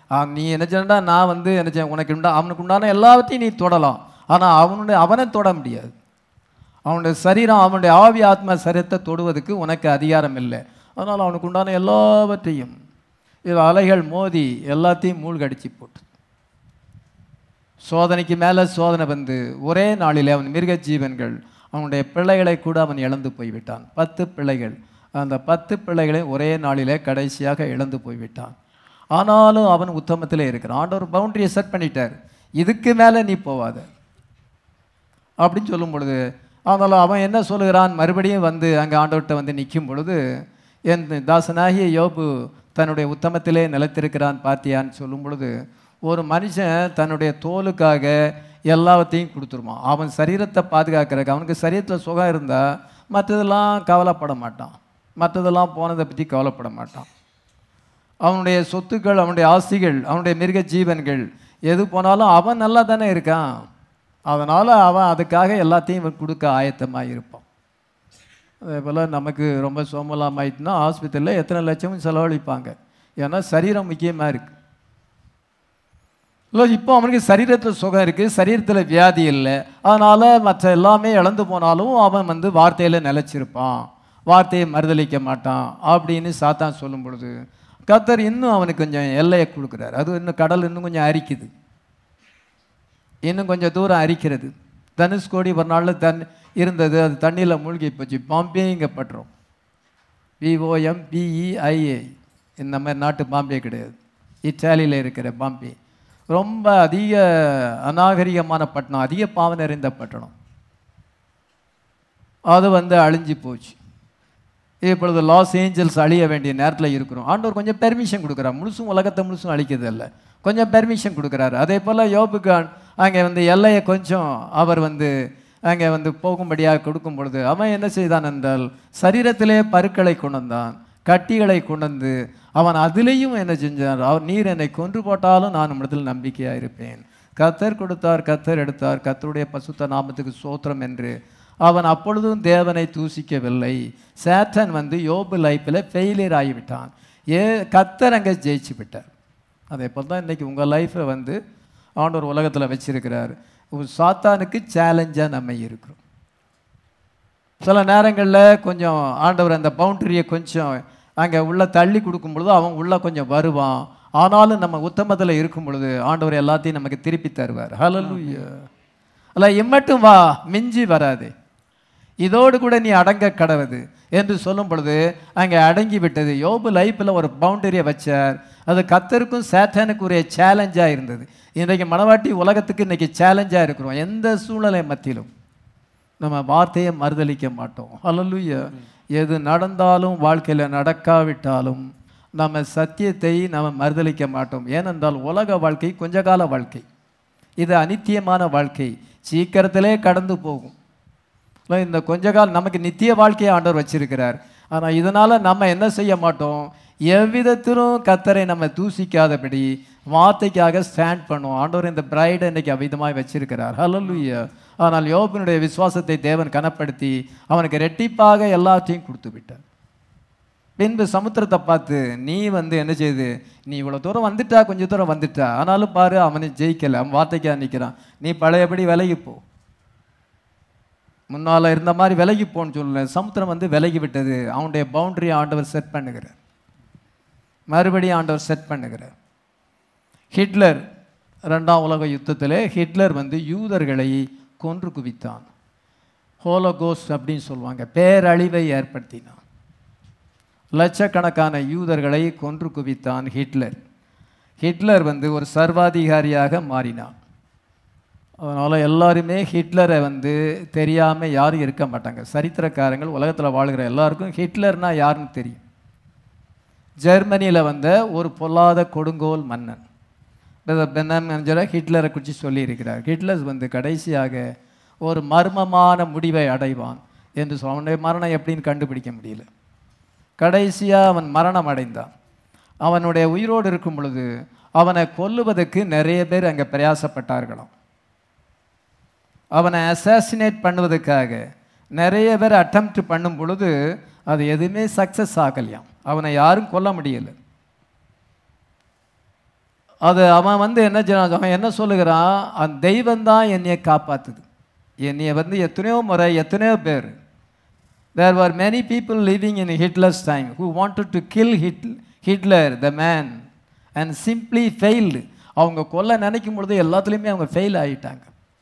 ஆ, நீ என்ன செய்யண்டா நான் வந்து என்ன செய்ய உனக்கு உண்டா அவனுக்கு உண்டான எல்லாவற்றையும் நீ தொடலாம் ஆனால் அவனுடைய அவனை தொட முடியாது அவனுடைய சரீரம் அவனுடைய ஆவி ஆத்ம சரீரத்தை தொடுவதற்கு உனக்கு அதிகாரம் இல்லை அதனால் அவனுக்கு உண்டான எல்லாவற்றையும் இது அலைகள் மோதி எல்லாத்தையும் மூழ்கடிச்சு போட்டு சோதனைக்கு மேலே சோதனை வந்து ஒரே நாளிலே அவன் மிருக ஜீவன்கள் அவனுடைய பிள்ளைகளை கூட அவன் இழந்து போய்விட்டான் பத்து பிள்ளைகள் அந்த பத்து பிள்ளைகளை ஒரே நாளிலே கடைசியாக இழந்து போய்விட்டான் ஆனாலும் அவன் உத்தமத்திலே இருக்கிறான் ஆண்டவர் பவுண்டரியை செட் பண்ணிட்டார் இதுக்கு மேலே நீ போவாத அப்படின்னு சொல்லும் பொழுது அதனால் அவன் என்ன சொல்லுகிறான் மறுபடியும் வந்து அங்கே ஆண்டவர்கிட்ட வந்து நிற்கும் பொழுது என் தாசனாகிய யோபு தன்னுடைய உத்தமத்திலே நிலைத்திருக்கிறான் பார்த்தியான்னு சொல்லும் பொழுது ஒரு மனுஷன் தன்னுடைய தோலுக்காக எல்லாவற்றையும் கொடுத்துருவான் அவன் சரீரத்தை பாதுகாக்கிறதுக்கு அவனுக்கு சரீரத்தில் சுகம் இருந்தால் மற்றதெல்லாம் கவலைப்பட மாட்டான் மற்றதெல்லாம் போனதை பற்றி கவலைப்பட மாட்டான் அவனுடைய சொத்துக்கள் அவனுடைய ஆஸ்திகள் அவனுடைய மிருக ஜீவன்கள் எது போனாலும் அவன் நல்லா தானே இருக்கான் அதனால் அவன் அதுக்காக எல்லாத்தையும் இவன் கொடுக்க ஆயத்தமாக இருப்பான் அதே போல் நமக்கு ரொம்ப சோமலாமாயிட்டுனா ஆஸ்பத்திரியில் எத்தனை லட்சமும் செலவழிப்பாங்க ஏன்னா சரீரம் முக்கியமாக இருக்குது இல்லை இப்போ அவனுக்கு சரீரத்தில் சுகம் இருக்குது சரீரத்தில் வியாதி இல்லை அதனால் மற்ற எல்லாமே இழந்து போனாலும் அவன் வந்து வார்த்தையில் நிலைச்சிருப்பான் வார்த்தையை மறுதளிக்க மாட்டான் அப்படின்னு சாத்தான் சொல்லும் பொழுது கத்தர் இன்னும் அவனுக்கு கொஞ்சம் எல்லையை கொடுக்குறாரு அது இன்னும் கடல் இன்னும் கொஞ்சம் அரிக்குது இன்னும் கொஞ்சம் தூரம் அரிக்கிறது தனுஷ்கோடி ஒரு நாளில் தன் இருந்தது அது தண்ணியில் மூழ்கி போச்சு பாம்பே இங்கே பட்டுரும் பிஓஎம் பிஇஐஏ இந்த மாதிரி நாட்டு பாம்பே கிடையாது இத்தாலியில் இருக்கிற பாம்பே ரொம்ப அதிக அநாகரிகமான பட்டணம் அதிக பாவம் நிறைந்த பட்டணம் அது வந்து அழிஞ்சு போச்சு இப்பொழுது லாஸ் ஏஞ்சல்ஸ் அழிய வேண்டிய நேரத்தில் இருக்கிறோம் ஆண்டவர் கொஞ்சம் பெர்மிஷன் கொடுக்குறார் முழுசும் உலகத்தை முழுசும் அழிக்கிறது இல்லை கொஞ்சம் பெர்மிஷன் கொடுக்குறாரு அதே போல் யோபுக்கு அங்கே வந்து எல்லையை கொஞ்சம் அவர் வந்து அங்கே வந்து போகும்படியாக கொடுக்கும் பொழுது அவன் என்ன செய்தான் என்றால் சரீரத்திலே பருக்களை கொண்டு வந்தான் கட்டிகளை கொண்டு வந்து அவன் அதிலேயும் என்ன செஞ்சான் அவர் நீர் என்னை கொன்று போட்டாலும் நான் உம்மிடத்தில் நம்பிக்கையாக இருப்பேன் கத்தர் கொடுத்தார் கத்தர் எடுத்தார் கத்தருடைய பசுத்த நாமத்துக்கு சோத்திரம் என்று அவன் அப்பொழுதும் தேவனை தூசிக்கவில்லை சேட்டன் வந்து யோபு லைஃப்பில் ஃபெயிலியர் ஆகிவிட்டான் ஏ கத்தர் அங்கே ஜெயிச்சு விட்டார் அதே போல் தான் இன்றைக்கி உங்கள் லைஃப்பை வந்து ஆண்டவர் உலகத்தில் வச்சிருக்கிறார் ஒரு சாத்தானுக்கு சேலஞ்சாக நம்ம இருக்கிறோம் சில நேரங்களில் கொஞ்சம் ஆண்டவர் அந்த பவுண்டரியை கொஞ்சம் அங்கே உள்ள தள்ளி கொடுக்கும் பொழுது அவன் உள்ள கொஞ்சம் வருவான் ஆனாலும் நம்ம உத்தமத்தில் இருக்கும் பொழுது ஆண்டவர் எல்லாத்தையும் நமக்கு திருப்பி தருவார் ஹalleluya அல்ல இம்மட்டும் வா மிஞ்சி வராது இதோடு கூட நீ அடங்க கடவுது என்று சொல்லும் பொழுது அங்கே அடங்கி விட்டது யோபு லைஃப்பில் ஒரு பவுண்டரியை வச்சார் அது கத்தருக்கும் சேட்டனுக்கும் ஒரு சேலஞ்சாக இருந்தது இன்றைக்கு மனவாட்டி உலகத்துக்கு இன்னைக்கு சேலஞ்சாக இருக்கிறோம் எந்த சூழ்நிலை மத்தியிலும் நம்ம வார்த்தையை மறுதளிக்க மாட்டோம் ஹalleluya எது நடந்தாலும் வாழ்க்கையில் நடக்காவிட்டாலும் நம்ம சத்தியத்தை நம்ம மறுதளிக்க மாட்டோம் ஏனென்றால் உலக வாழ்க்கை கொஞ்ச கால வாழ்க்கை இது அனித்தியமான வாழ்க்கை சீக்கிரத்திலே கடந்து போகும் இல்லை, இந்த கொஞ்ச காலம் நமக்கு நித்திய வாழ்க்கையை ஆண்டவர் வச்சிருக்கிறார் ஆனால் இதனால் நம்ம என்ன செய்ய மாட்டோம் எவ்விதத்திலும் கத்தரை நம்ம தூசிக்காதபடி வார்த்தைக்காக ஸ்டாண்ட் பண்ணுவோம் ஆண்டவர் இந்த பிரைடை இன்னைக்கு அவ்விதமாய் வச்சிருக்கிறார் ஹalleluya ஆனால் யோபனுடைய விசுவாசத்தை தேவன் கனப்படுத்தி அவனுக்கு ரெட்டிப்பாக எல்லாத்தையும் கொடுத்து விட்டார் பின்பு சமுத்திரத்தை பார்த்து நீ வந்து என்ன செய்யுது நீ இவ்வளோ தூரம் வந்துட்டா கொஞ்சம் தூரம் வந்துட்டா ஆனாலும் பாரு அவனை ஜெயிக்கல அவன் வார்த்தைக்காக நிற்கிறான் நீ பழையபடி விலகி போ முன்னால் இருந்த மாதிரி விலகி போன்னு சொல்லல சமுத்திரம் வந்து விலகி விட்டது அவனுடைய பவுண்டரி ஆண்டவர் செட் பண்ணுகிறார் மறுபடியும் ஆண்டவர் செட் பண்ணுகிறார் ஹிட்லர் ரெண்டாம் உலக யுத்தத்திலே ஹிட்லர் வந்து யூதர்களை கொன்று குவித்தான் ஹோலோகோஸ் அப்படின்னு சொல்லுவாங்க பேரழிவை ஏற்படுத்தினான் லட்சக்கணக்கான யூதர்களை கொன்று குவித்தான் ஹிட்லர் ஹிட்லர் வந்து ஒரு சர்வாதிகாரியாக மாறினான் அதனால் எல்லாருமே ஹிட்லரை வந்து தெரியாமல் யாரும் இருக்க மாட்டாங்க சரித்திரக்காரங்கள் உலகத்தில் வாழ்கிற எல்லாருக்கும் ஹிட்லர்னா யாருன்னு தெரியும் ஜெர்மனியில் வந்த ஒரு பொல்லாத கொடுங்கோல் மன்னன் பெனம் என்கிற ஹிட்லரை குறித்து சொல்லியிருக்கிறார் ஹிட்லர் வந்து கடைசியாக ஒரு மர்மமான முடிவை அடைவான் என்று சொல்ல அவனுடைய மரணம் எப்படின்னு கண்டுபிடிக்க முடியல கடைசியாக அவன் மரணம் அடைந்தான் அவனுடைய உயிரோடு இருக்கும் பொழுது அவனை கொல்லுவதற்கு நிறைய பேர் அங்கே பிரயாசப்பட்டார்களாம் அவனை அசாசினேட் பண்ணுவதற்காக நிறைய பேர் அட்டம்ப்ட் பண்ணும் பொழுது அது எதுவுமே சக்ஸஸ் ஆகலையாம் அவனை யாரும் கொல்ல முடியல அது அவன் வந்து என்ன செய்றான்? அவன் என்ன சொல்லுகிறான் அந்த தெய்வம் தான் என்னைய காப்பாத்துது என்னைய வந்து எத்தனையோ முறை எத்தனையோ பேர் there were many people living in Hitler's time who wanted to kill Hit- Hitler the man and simply failed அவங்க கொல்ல நினைக்கும் பொழுது எல்லாத்துலேயுமே அவங்க ஃபெயில் ஆகிட்டாங்க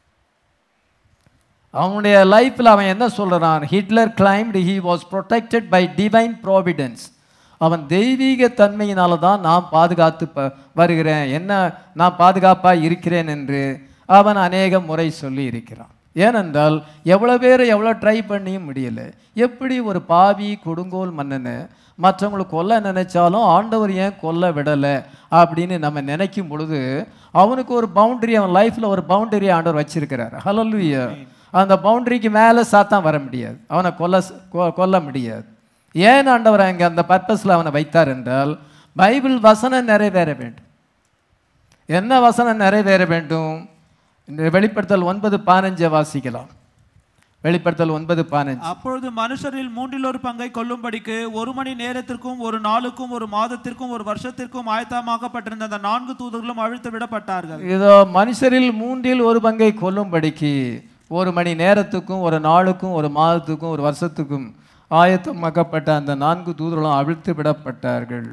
அவனுடைய லைஃப்பில் அவன் என்ன சொல்கிறான் Hitler claimed he was protected by divine providence அவன் தெய்வீக தன்மையினால தான் நான் பாதுகாத்து ப வருகிறேன் என்ன நான் பாதுகாப்பாக இருக்கிறேன் என்று அவன் அநேக முறை சொல்லி இருக்கிறான் ஏனென்றால் எவ்வளோ பேர் எவ்வளோ ட்ரை பண்ணியும் முடியல எப்படி ஒரு பாவி கொடுங்கோல் மன்னனை மற்றவங்களை கொல்ல நினைச்சாலும் ஆண்டவர் ஏன் கொல்ல விடலை அப்படின்னு நம்ம நினைக்கும் பொழுது அவனுக்கு ஒரு பவுண்டரி அவன் லைஃப்பில் ஒரு பவுண்டரி ஆண்டவர் வச்சிருக்கிறார் ஹலலுயா அந்த பவுண்டரிக்கு மேலே சாத்தான் வர முடியாது அவனை கொல்ல ச- கொ- கொல்ல முடியாது ஏன் ஆண்டவர் அங்கே அந்த பர்பஸில் அவனை வைத்தார் என்றால் பைபிள் வசனம் நிறைவேற வேண்டும் என்ன வசனம் நிறைவேற வேண்டும் இந்த வெளிப்படுத்தல் ஒன்பது பதினஞ்சை வாசிக்கலாம் வெளிப்படுத்தல் ஒன்பது பதினஞ்சு அப்பொழுது மனுஷரில் மூன்றில் ஒரு பங்கை கொல்லும்படிக்கு ஒரு மணி நேரத்திற்கும் ஒரு நாளுக்கும் ஒரு மாதத்திற்கும் ஒரு வருஷத்திற்கும் ஆயத்தமாக்கப்பட்டிருந்த அந்த நான்கு தூதர்களும் அழித்து விடப்பட்டார்கள் இதோ மனுஷரில் மூன்றில் ஒரு பங்கை கொல்லும்படிக்கு ஒரு மணி நேரத்துக்கும் ஒரு நாளுக்கும் ஒரு மாதத்துக்கும் ஒரு வருஷத்துக்கும் ஆயத்தமாக்கப்பட்ட அந்த நான்கு தூதர்களும் அவிழ்த்து விடப்பட்டார்கள்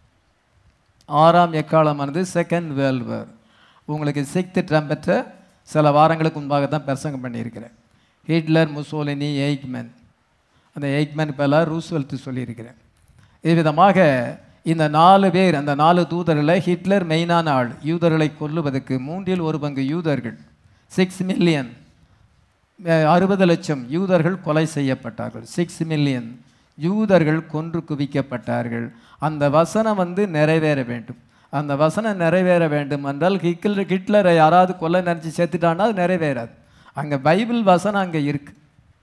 ஆறாம் எக்காலமானது செகண்ட் வேர்ல்ட் வார் உங்களுக்கு சிக்ஸ்த் ட்ரம்பெட்டை சில வாரங்களுக்கு முன்பாக தான் பிரசங்கம் பண்ணியிருக்கிறேன் ஹிட்லர் முசோலினி எய்க்மேன் அந்த எய்க்மேன் பேலாக ரூஸ்வெல்ட் சொல்லியிருக்கிறேன் இவ்விதமாக இந்த நாலு பேர் அந்த நாலு தூதர்களை ஹிட்லர் மெயினான ஆள் யூதர்களை கொல்லுவதற்கு மூன்றில் ஒரு பங்கு யூதர்கள் சிக்ஸ் மில்லியன் அறுபது லட்சம் யூதர்கள் கொலை செய்யப்பட்டார்கள் சிக்ஸ் மில்லியன் யூதர்கள் கொன்று குவிக்கப்பட்டார்கள் அந்த வசனம் வந்து நிறைவேற வேண்டும் அந்த வசனம் நிறைவேற வேண்டும் என்றால் ஹிட்லர் ஹிட்லரை யாராவது கொல்ல நினச்சி செத்துட்டான்னா அது நிறைவேறாது அங்கே பைபிள் வசனம் அங்கே இருக்கு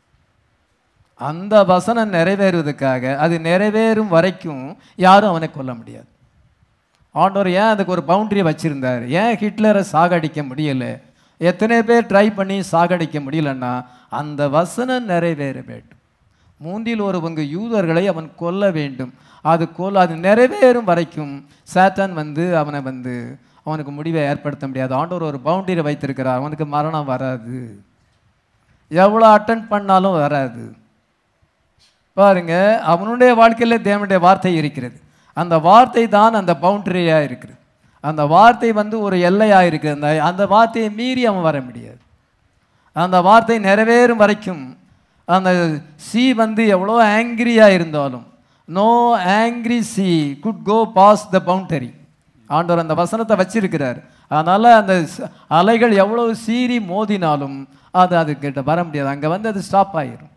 அந்த வசனம் நிறைவேறுவதற்காக அது நிறைவேறும் வரைக்கும் யாரும் அவனை கொல்ல முடியாது ஆண்டவர் ஏன் அதுக்கு ஒரு பவுண்டரி வச்சிருந்தார் ஏன் ஹிட்லரை சாகடிக்க முடியல எத்தனை பேர் ட்ரை பண்ணி சாகடிக்க முடியலன்னா அந்த வசனம் நிறைவேற வேண்டும் மூன்றில் ஒரு பங்கு யூதர்களை அவன் கொல்ல வேண்டும் அது கொல் அது நிறைவேறும் வரைக்கும் சாத்தான் வந்து அவனை வந்து அவனுக்கு முடிவை ஏற்படுத்த முடியாது ஆண்டவர் ஒரு பவுண்டரி வைத்திருக்கிறார் அவனுக்கு மரணம் வராது எவ்வளோ அட்டன் பண்ணாலும் வராது பாருங்க அவனுடைய வாழ்க்கையில் தேவனுடைய வார்த்தை இருக்கிறது அந்த வார்த்தை தான் அந்த பவுண்டரியாக இருக்குது அந்த வார்த்தை வந்து ஒரு எல்லையாக இருக்குது அந்த அந்த வார்த்தையை மீறி அவன் வர முடியாது அந்த வார்த்தை நிறைவேறும் வரைக்கும் அந்த சி வந்து எவ்வளோ ஆங்கிரியாக இருந்தாலும் no angry sea could go pass the boundary ஆண்டவர் அந்த வசனத்தை வச்சிருக்கிறார் அதனால் அந்த ச- அலைகள் எவ்வளோ சீறி மோதினாலும் அது அதுக்கிட்ட வர முடியாது அங்கே வந்து அது ஸ்டாப் ஆயிரும்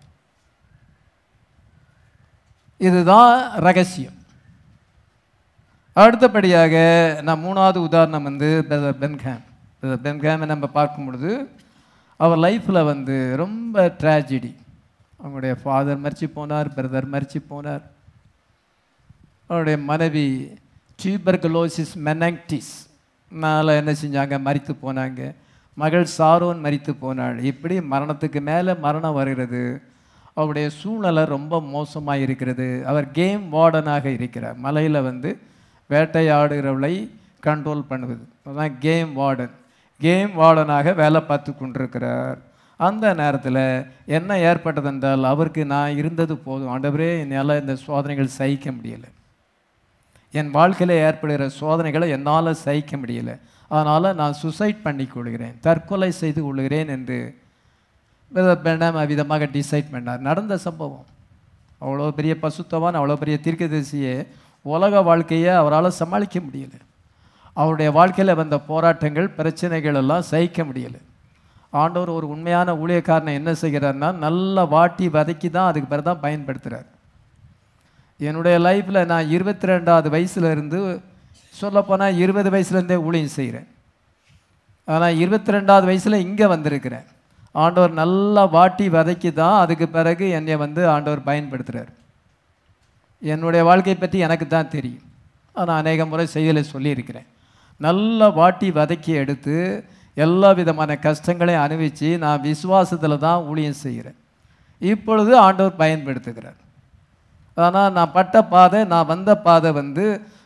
இதுதான் ரகசியம் அடுத்தபடியாக நான் மூணாவது உதாரணம் வந்து பிரதர் பென்ஹாம் பிரதர் பென்ஹாமை நம்ம பார்க்கும் பொழுது அவர் லைஃப்பில் வந்து ரொம்ப ட்ராஜடி அவங்களுடைய ஃபாதர் மறிச்சு போனார் பிரதர் மறிச்சு போனார் அவருடைய மனைவி டியூபர்குலோசிஸ் மெனங்டிஸ் மேலே என்ன செஞ்சாங்க மறித்து போனாங்க மகள் சாரோன் மறித்து போனாள் இப்படி மரணத்துக்கு மேலே மரணம் வருகிறது அவருடைய சூழ்நிலை ரொம்ப மோசமாக இருக்கிறது அவர் கேம் வார்டனாக இருக்கிறார் மலையில் வந்து வேட்டையாடுகிறவளை கண்ட்ரோல் பண்ணுவது அதுதான் கேம் வார்டன் கேம் வார்டனாக வேலை பார்த்து கொண்டிருக்கிறார் அந்த நேரத்தில் என்ன ஏற்பட்டதென்றால் அவருக்கு நான் இருந்தது போதும் ஆண்டவரே என்னால் இந்த சோதனைகள் சகிக்க முடியலை என் வாழ்க்கையில் ஏற்படுகிற சோதனைகளை என்னால் சகிக்க முடியல அதனால் நான் சுசைட் பண்ணி கொள்கிறேன் தற்கொலை செய்து கொள்கிறேன் என்று பெண்ணாம் விதமாக டிசைட் பண்ணார் நடந்த சம்பவம் அவ்வளோ பெரிய பசுத்தவான் அவ்வளோ பெரிய தீர்க்கதரிசியை உலக வாழ்க்கையை அவரால் சமாளிக்க முடியல அவருடைய வாழ்க்கையில் வந்த போராட்டங்கள் பிரச்சனைகள் எல்லாம் சகிக்க முடியல ஆண்டவர் ஒரு உண்மையான ஊழியக்காரனை என்ன செய்கிறார்னா நல்லா வாட்டி வதக்கி தான் அதுக்கு பிறகு தான் பயன்படுத்துகிறார் என்னுடைய லைஃப்பில் நான் இருபத்தி ரெண்டாவது வயசுல இருந்து சொல்லப்போனால் இருபது வயசுலேருந்தே ஊழியம் செய்கிறேன் ஆனால் இருபத்தி ரெண்டாவது வயசில் இங்கே வந்திருக்கிறேன் ஆண்டவர் நல்லா வாட்டி வதக்கி தான் அதுக்கு பிறகு என்னை வந்து ஆண்டவர் பயன்படுத்துகிறார் என்னுடைய வாழ்க்கையை பற்றி எனக்கு தான் தெரியும் நான் அநேக முறை செய்திகளை சொல்லியிருக்கிறேன் நல்லா வாட்டி வதக்கி எடுத்து எல்லா விதமான கஷ்டங்களையும் அனுபவித்து நான் விசுவாசத்தில் தான் ஊழியம் செய்கிறேன் இப்பொழுது ஆண்டவர் பயன்படுத்துகிறார் ஆனால் நான் பட்ட பாதை நான் வந்த பாதை வந்து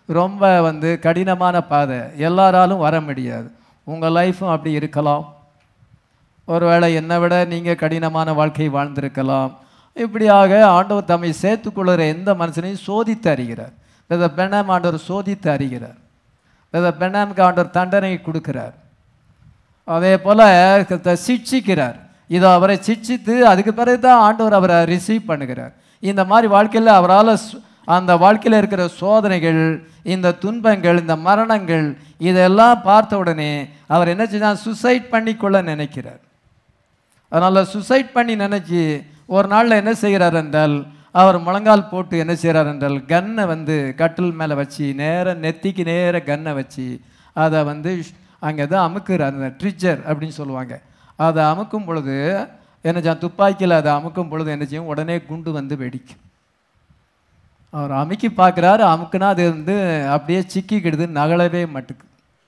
ரொம்ப வந்து கடினமான பாதை எல்லாராலும் வர முடியாது உங்கள் லைஃப்பும் அப்படி இருக்கலாம் ஒருவேளை என்னை விட நீங்கள் கடினமான வாழ்க்கை வாழ்ந்திருக்கலாம் இப்படியாக ஆண்டவர் தம்மை சேர்த்துக்கொள்கிற எந்த மனுஷனையும் சோதித்து அறிகிறார் இதை பெண்ணாம் ஆண்டவர் சோதித்து அறிகிறார் இதை பெண்ணாமுக்கு ஆண்டவர் தண்டனை கொடுக்கிறார் அதே போல் சிக்ஷிக்கிறார் இதை அவரை சிக்ஷித்து அதுக்கு பிறகு தான் ஆண்டவர் அவரை ரிசீவ் பண்ணுகிறார் இந்த மாதிரி வாழ்க்கையில் அவரால் சு- அந்த வாழ்க்கையில் இருக்கிற சோதனைகள் இந்த துன்பங்கள் இந்த மரணங்கள் இதெல்லாம் பார்த்த உடனே அவர் என்ன செஞ்சார் சுசைட் பண்ணிக்கொள்ள நினைக்கிறார் அதனால் சுசைட் பண்ணி நினச்சி ஒரு நாளில் என்ன செய்கிறார் என்றால் அவர் முழங்கால் போட்டு என்ன செய்கிறார் என்றால் கன்னை வந்து கட்டில் மேலே வச்சு நேர நெத்திக்கு நேர கன்னை வச்சு அதை வந்து அங்கே தான் அமுக்குறார் அந்த ட்ரிச்சர் அப்படின்னு சொல்லுவாங்க அதை அமுக்கும் பொழுது என்ன செய்யும் துப்பாக்கியில் அதை அமுக்கும் பொழுது என்ன செய்யும் உடனே குண்டு வந்து வெடிக்கும் அவர் அமுக்கி பார்க்குறாரு அமுக்குனா அது வந்து அப்படியே சிக்கிக்கிடுது நகலவே மாட்டுக்கு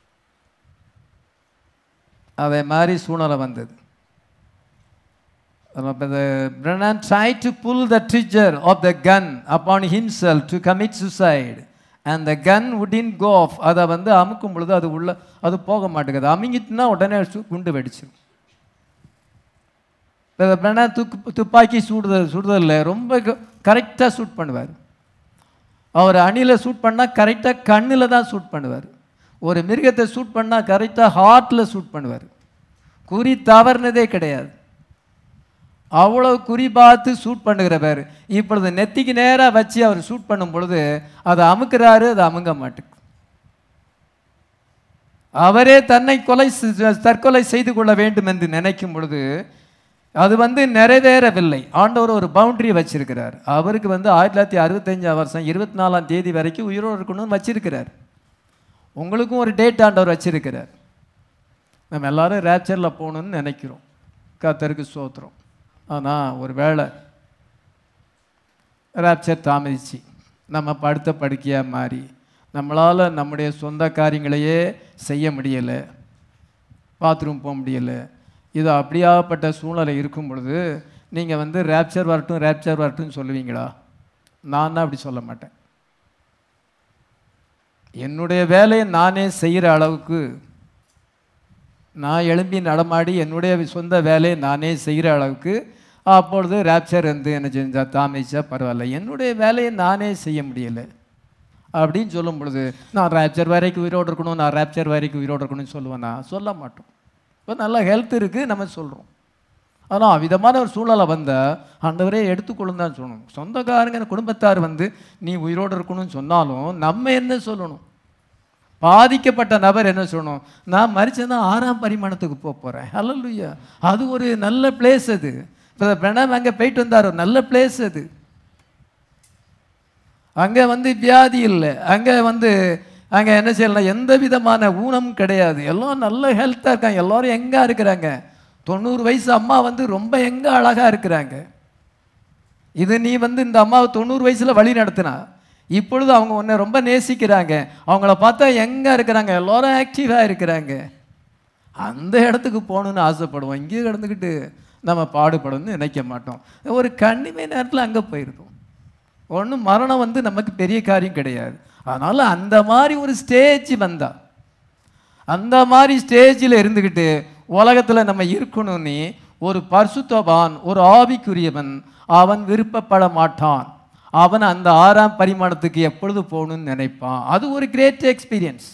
அதே மாதிரி சூழ்நிலை வந்தது the Brennan tried to pull the trigger of the gun upon himself to commit suicide and the gun wouldn't go off அதை வந்து அமுக்கும் பொழுது அது உள்ள அது போக மாட்டேங்குது அமுங்கிட்டுனா உடனே சு- குண்டு வெடிச்சிடும் பிரணா துக்கு துப்பாக்கி சுடுதல் சுடுதலில் ரொம்ப கரெக்டாக ஷூட் பண்ணுவார் அவர் அணில ஷூட் பண்ணால் கரெக்டாக கண்ணில் தான் ஷூட் பண்ணுவார் ஒரு மிருகத்தை ஷூட் பண்ணால் கரெக்டாக ஹார்ட்டில் ஷூட் பண்ணுவார் குறி தவறுனதே கிடையாது அவ்வளவு குறி பார்த்து ஷூட் பண்ணுகிறவர் இப்பொழுது நெத்திக்கு நேராக வச்சு அவர் ஷூட் பண்ணும் பொழுது அதை அமுக்குறாரு அது அமுங்க மாட்டுக்கு அவரே தன்னை கொலை செ- தற்கொலை செய்து கொள்ள வேண்டும் என்று நினைக்கும் பொழுது அது வந்து நிறைவேறவில்லை ஆண்டவர் ஒரு பவுண்டரி வச்சிருக்கிறார் அவருக்கு வந்து ஆயிரத்தி தொள்ளாயிரத்தி அறுபத்தஞ்சாம் வருஷம் இருபத்தி நாலாம் தேதி வரைக்கும் உயிரோடு இருக்கணும்னு வச்சிருக்கிறார் உங்களுக்கும் ஒரு டேட் ஆண்டவர் வச்சிருக்கிறார் நம்ம எல்லாரும் ரேப்சரில் போகணும்னு நினைக்கிறோம் கத்தருக்கு சோத்திரம் ஆனால் ஒரு வேளை ரேப்சர் தாமதிச்சு நம்ம படுத்த படுக்கையாக மாறி நம்மளால் நம்முடைய சொந்த காரியங்களையே செய்ய முடியலை பாத்ரூம் போக முடியலை இது அப்படியாப்பட்ட சூழ்நிலை இருக்கும் பொழுது நீங்கள் வந்து ரேப்சர் வரட்டும் ரேப்சர் வரட்டும்னு சொல்லுவீங்களா நான் அப்படி சொல்ல மாட்டேன் என்னுடைய வேலையை நானே செய்கிற அளவுக்கு நான் எழும்பி நடமாடி என்னுடைய சொந்த வேலையை நானே செய்கிற அளவுக்கு அப்பொழுது ரேப்சர் வந்து என்ன செஞ்சா தாமிச்சா பரவாயில்ல என்னுடைய வேலையை நானே செய்ய முடியலை அப்படின்னு சொல்லும் பொழுது நான் ரேப்சர் வரைக்கும் உயிரோடு இருக்கணும் நான் ரேப்சர் வரைக்கும் உயிரோடு இருக்கணும்னு சொல்லுவேனா சொல்ல மாட்டோம் இப்போ நல்ல ஹெல்த் இருக்குது நம்ம சொல்கிறோம் ஆனால் விதமான ஒரு சூழ்நிலை வந்தால் ஆண்டவரே எடுத்துக்கொள்ளும் தான் சொல்லணும் சொந்தக்காரங்க குடும்பத்தார் வந்து நீ உயிரோடு இருக்கணும்னு சொன்னாலும் நம்ம என்ன சொல்லணும் பாதிக்கப்பட்ட நபர் என்ன சொல்லணும் நான் மறிச்சேன்னா ஆறாம் பரிமாணத்துக்கு போக போகிறேன் ஹalleluya அது ஒரு நல்ல பிளேஸ் அது இப்போ பிரணாம் அங்கே போயிட்டு வந்தார் ஒரு நல்ல பிளேஸ் அது அங்கே வந்து வியாதி இல்லை அங்கே வந்து அங்கே என்ன செய்யலாம் எந்த விதமான ஊனம் கிடையாது எல்லாம் நல்ல ஹெல்த்தாக இருக்காங்க எல்லாரும் எங்கே இருக்கிறாங்க தொண்ணூறு வயசு அம்மா வந்து ரொம்ப எங்கே அழகாக இருக்கிறாங்க இது நீ வந்து இந்த அம்மாவை தொண்ணூறு வயசில் வழி நடத்தினா இப்பொழுது அவங்க உன்னை ரொம்ப நேசிக்கிறாங்க அவங்கள பார்த்தா எங்கே இருக்கிறாங்க எல்லாரும் ஆக்டிவாக இருக்கிறாங்க அந்த இடத்துக்கு போகணுன்னு ஆசைப்படுவோம் இங்கேயே கிடந்துக்கிட்டு நம்ம பாடுபடணும்னு நினைக்க மாட்டோம் ஒரு கண்ணிமை நேரத்தில் அங்கே போயிருந்தோம் ஒன்றும் மரணம் வந்து நமக்கு பெரிய காரியம் கிடையாது அதனால் அந்த மாதிரி ஒரு ஸ்டேஜ் வந்தா அந்த மாதிரி ஸ்டேஜில் இருந்துக்கிட்டு உலகத்தில் நம்ம இருக்கணும்னு ஒரு பரிசுத்தவான் ஒரு ஆவிக்குரியவன் அவன் விருப்பப்பட மாட்டான் அவன் அந்த ஆறாம் பரிமாணத்துக்கு எப்பொழுது போகணும்னு நினைப்பான் அது ஒரு கிரேட் எக்ஸ்பீரியன்ஸ்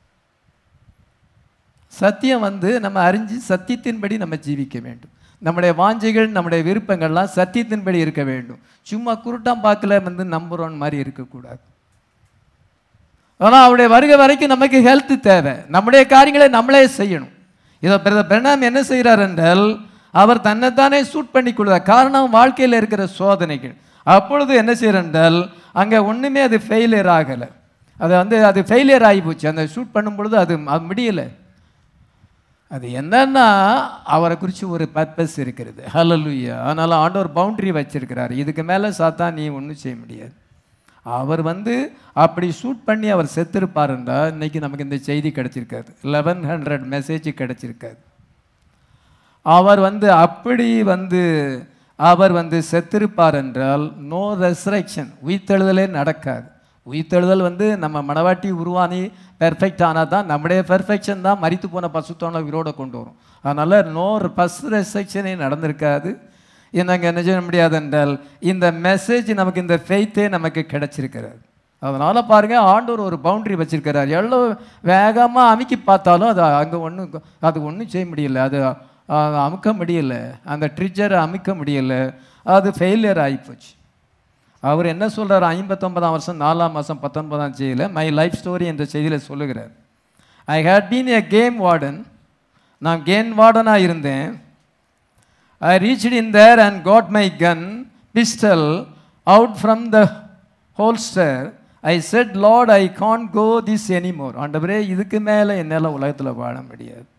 சத்தியம் வந்து நம்ம அறிஞ்சு சத்தியத்தின்படி நம்ம ஜீவிக்க வேண்டும் நம்முடைய வாஞ்சைகள் நம்முடைய விருப்பங்கள்லாம் சத்தியத்தின்படி இருக்க வேண்டும் சும்மா குருட்டாம் பாக்கில் வந்து நம்புறோன் மாதிரி இருக்கக்கூடாது ஆனால் அவருடைய வருகை வரைக்கும் நமக்கு ஹெல்த் தேவை நம்முடைய காரியங்களை நம்மளே செய்யணும் இதை பிரதர் பிரணாம் என்ன செய்கிறார் என்றால் அவர் தன்னைத்தானே சூட் பண்ணி கொள்வார் காரணம் வாழ்க்கையில் இருக்கிற சோதனைகள் அப்பொழுது என்ன செய்கிறார் என்றால் அங்கே ஒன்றுமே அது ஃபெயிலியர் ஆகலை அது வந்து அது ஃபெயிலியர் ஆகி போச்சு அந்த ஷூட் பண்ணும் பொழுது அது அது முடியலை அது என்னன்னா அவரை குறித்து ஒரு பர்பஸ் இருக்கிறது ஹalleluya அதனால் ஆண்டவர் பவுண்டரி வச்சிருக்கிறார் இதுக்கு மேலே சாத்தா நீ ஒன்றும் செய்ய முடியாது அவர் வந்து அப்படி ஷூட் பண்ணி அவர் செத்திருப்பார் என்றால் இன்னைக்கு நமக்கு இந்த செய்தி கிடைச்சிருக்காது லெவன் ஹண்ட்ரட் மெசேஜ் கிடைச்சிருக்காது அவர் வந்து அப்படி வந்து அவர் வந்து செத்திருப்பார் என்றால் நோ ரெசரக்ஷன் உயிர்த்தெழுதலே நடக்காது உயிர்த்தெழுதல் வந்து நம்ம மனவாட்டி உருவானி பெர்ஃபெக்ட் ஆனால் தான் நம்முடைய பெர்ஃபெக்ஷன் தான் மரித்து போன பசுத்தோன உயிரோட கொண்டு வரும் அதனால் நோ ஃபஸ்ட் ரெஸ்ட்ரிக்ஷனே நடந்திருக்காது என்னங்க என்ன செய்ய முடியாது என்றால் இந்த மெசேஜ் நமக்கு இந்த ஃபெய்த்தே நமக்கு கிடைச்சிருக்கிறது அதனால் பாருங்கள் ஆண்டவர் ஒரு பவுண்டரி வச்சிருக்கிறார் எவ்வளோ வேகமாக அமுக்கி பார்த்தாலும் அது அங்கே ஒன்றும் அது ஒன்றும் செய்ய முடியல அது அஹ், அமுக்க முடியல அந்த ட்ரிஜரை அமுக்க முடியல அது ஃபெயிலியர் ஆகிப்போச்சு அவர் என்ன சொல்றார் ஐம்பத்தொன்பதாம் வருஷம் நாலாம் மாதம் பத்தொன்பதாம் செய்தியில் மை லைஃப் ஸ்டோரி என்ற செய்தியில் சொல்லுகிறார் I had been a game warden நான் கேம் வார்டனாக இருந்தேன் I reached in there and got my gun pistol out from the holster I said Lord I can't go this anymore ஆண்டவரே இதுக்கு மேலே என்னால் உலகத்தில் வாழ முடியாது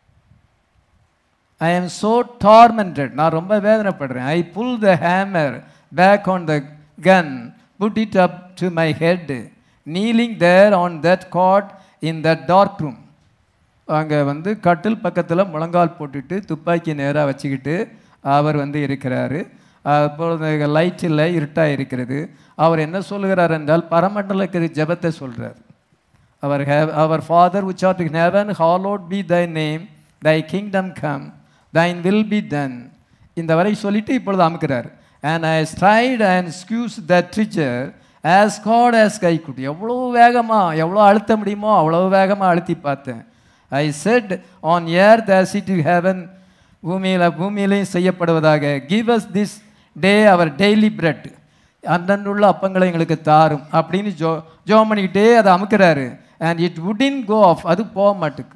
ஐ am so tormented நான் ரொம்ப வேதனைப்படுறேன் I pull the hammer back on the gun put it up to my head kneeling there on that cot in that dark room அங்கே வந்து கட்டில் பக்கத்தில் முழங்கால் போட்டுட்டு துப்பாக்கி நேராக வச்சுக்கிட்டு அவர் வந்து இருக்கிறாரு அப்பொழுது லைட் இல்லை இருட்டாக இருக்கிறது அவர் என்ன சொல்லுகிறார் என்றால் பரமண்டலக்கு ஜெபத்தை சொல்கிறார் அவர் have our father which art in heaven hallowed be thy name thy kingdom come thine will be done இந்த வரை சொல்லிட்டு இப்பொழுது அமுக்கிறார் and i tried and excuse that treasure as god as guy could எவ்வளோ வேகமாக எவ்வளோ அழுத்த முடியுமோ அவ்வளோ வேகமாக அழுத்தி பார்த்தேன் ஐ said on earth as it in heaven பூமியில் பூமியிலையும் செய்யப்படுவதாக give us this day our daily bread அன்றன்றுள்ள அப்பங்களை எங்களுக்கு தாரும் அப்படின்னு ஜோ ஜோ பண்ணிக்கிட்டே அதை அமுக்கிறாரு and it wouldn't go off அது போக மாட்டுக்கு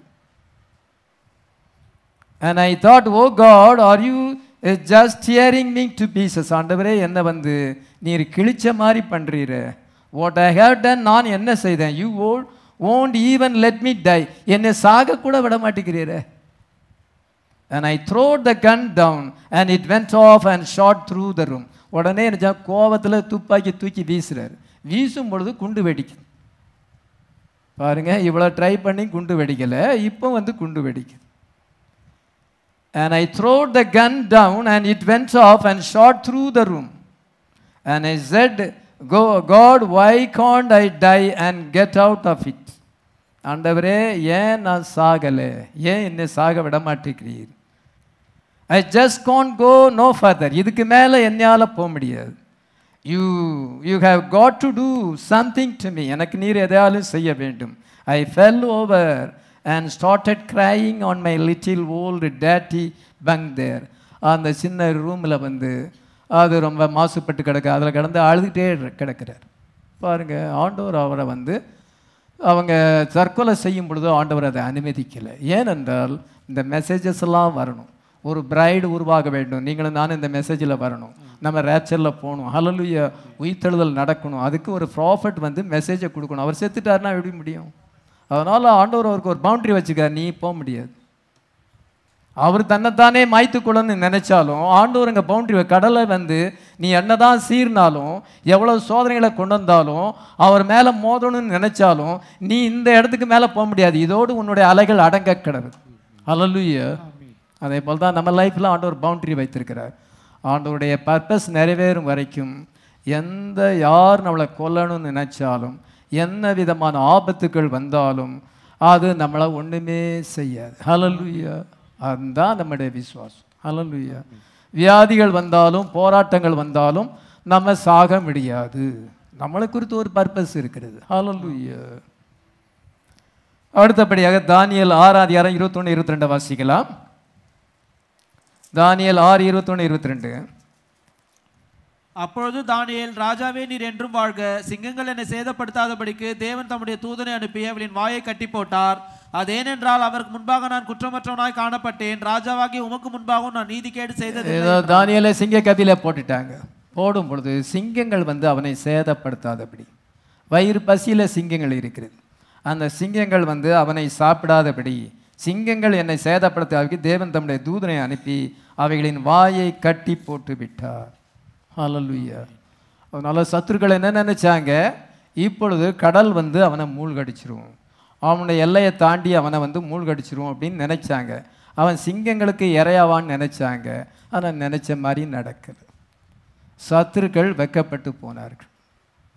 and I thought oh God are you just hearing me to pieces ஆண்டவரே என்ன வந்து நீர் கிழிச்ச மாதிரி பண்ணுறீர வாட் ஐ ஹேவ் டன் நான் என்ன செய்தேன் you will won't even let me die என்னை சாக கூட விட மாட்டேங்கிறீரே and I threw the gun down and it went off and shot through the room உடனே என்ன கோவத்தில் துப்பாக்கி தூக்கி வீசுறாரு வீசும் பொழுது குண்டு வெடிக்குது பாருங்க இவ்வளோ ட்ரை பண்ணி குண்டு வெடிக்கலை இப்போ வந்து குண்டு வெடிக்குது and I threw the gun down and it went off and shot through the room and I said go God why can't I die and get out of it ஆண்டவரே ஏன் நான் சாகலை ஏன் என்னை சாக விட மாட்டேங்கிறீர் I just can't go no further இதுக்கு மேலே என்னால் போக முடியாது you you have got to do something to me எனக்கு நீர் எதையாலும் செய்ய வேண்டும் I fell over and started crying on my little old daddy bunk there அந்த சின்ன ரூமில் வந்து அது ரொம்ப மாசுபட்டு கிடக்கு அதில் கிடந்து அழுதுகிட்டே கிடக்கிறார் பாருங்க ஆண்டவர் அவரை வந்து அவங்க தற்கொலை செய்யும் பொழுது ஆண்டவர் அதை அனுமதிக்கலை ஏனென்றால் இந்த மெசேஜஸ் எல்லாம் வரணும் ஒரு பிரைடு உருவாக வேண்டும் நீங்களும் நானும் இந்த மெசேஜில் வரணும் நம்ம ரேச்சரில் போகணும் ஹலலுய உயிர்த்தெழுதல் நடக்கணும் அதுக்கு ஒரு ப்ராஃபிட் வந்து மெசேஜை கொடுக்கணும் அவர் செத்துட்டாருன்னா எப்படி முடியும் அதனால் ஆண்டவர் அவருக்கு ஒரு பவுண்டரி வச்சுக்கார் நீ போக முடியாது அவர் தன்னைத்தானே மாய்த்துக்கொள்ளன்னு நினைச்சாலும் ஆண்டவர் இங்கே பவுண்டரி கடலை வந்து நீ என்னதான் சீர்னாலும் எவ்வளோ சோதனைகளை கொண்டு வந்தாலும் அவர் மேலே மோதணும்னு நினைச்சாலும் நீ இந்த இடத்துக்கு மேலே போக முடியாது இதோடு உன்னுடைய அலைகள் அடங்க கிடது அலலுய அதே போல் தான் நம்ம லைஃப்பில் ஆண்டவர் பவுண்டரி வைத்திருக்கிறார் ஆண்டவருடைய பர்பஸ் நிறைவேறும் வரைக்கும் எந்த யார் நம்மளை கொல்லணும்னு நினைச்சாலும் என்ன விதமான ஆபத்துக்கள் வந்தாலும் அது நம்மளை ஒன்றுமே செய்யாது ஹலலுயா அதுதான் நம்முடைய விசுவாசம் ஹலலுயா வியாதிகள் வந்தாலும் போராட்டங்கள் வந்தாலும் நம்ம சாக முடியாது நம்மளை குறித்து ஒரு பர்பஸ் இருக்கிறது ஹலலுயா அடுத்தபடியாக தானியல் ஆறாம் அதிகாரம் இருபத்தொன்று இருபத்தி ரெண்டு வாசிக்கலாம் தானியல் ஆறு இருபத்தொன்று இருபத்தி ரெண்டு அப்பொழுது தானியேல் ராஜாவே நீர் என்றும் வாழ்க சிங்கங்கள் என்னை சேதப்படுத்தாதபடிக்கு தேவன் தம்முடைய தூதனை அனுப்பி அவளின் வாயை கட்டி போட்டார் அதேனென்றால் அவருக்கு முன்பாக நான் குற்றமற்றவனாய் காணப்பட்டேன் ராஜாவாகி உமக்கு முன்பாகவும் நான் நீதிகேடு செய்தது ஏதோ தானியலை சிங்க கதியில போட்டுட்டாங்க போடும் பொழுது சிங்கங்கள் வந்து அவனை சேதப்படுத்தாதபடி வயிறு பசியில சிங்கங்கள் இருக்கிறது அந்த சிங்கங்கள் வந்து அவனை சாப்பிடாதபடி சிங்கங்கள் என்னை சேதப்படுத்தாதபடி தேவன் தம்முடைய தூதனை அனுப்பி அவைகளின் வாயை கட்டி போட்டு விட்டார் ஹalleluya அதனால சத்துருக்கள் என்ன நினைச்சாங்க இப்பொழுது கடல் வந்து அவனை மூழ்கடிச்சிரும் அவனுடைய எல்லையை தாண்டி அவனை வந்து மூழ்கடிச்சிரும் அப்படின்னு நினைச்சாங்க அவன் சிங்கங்களுக்கு இரையாவான்னு நினைச்சாங்க ஆனால் நினைச்ச மாதிரி நடக்குது சத்துருக்கள் வெக்கப்பட்டு போனார்கள்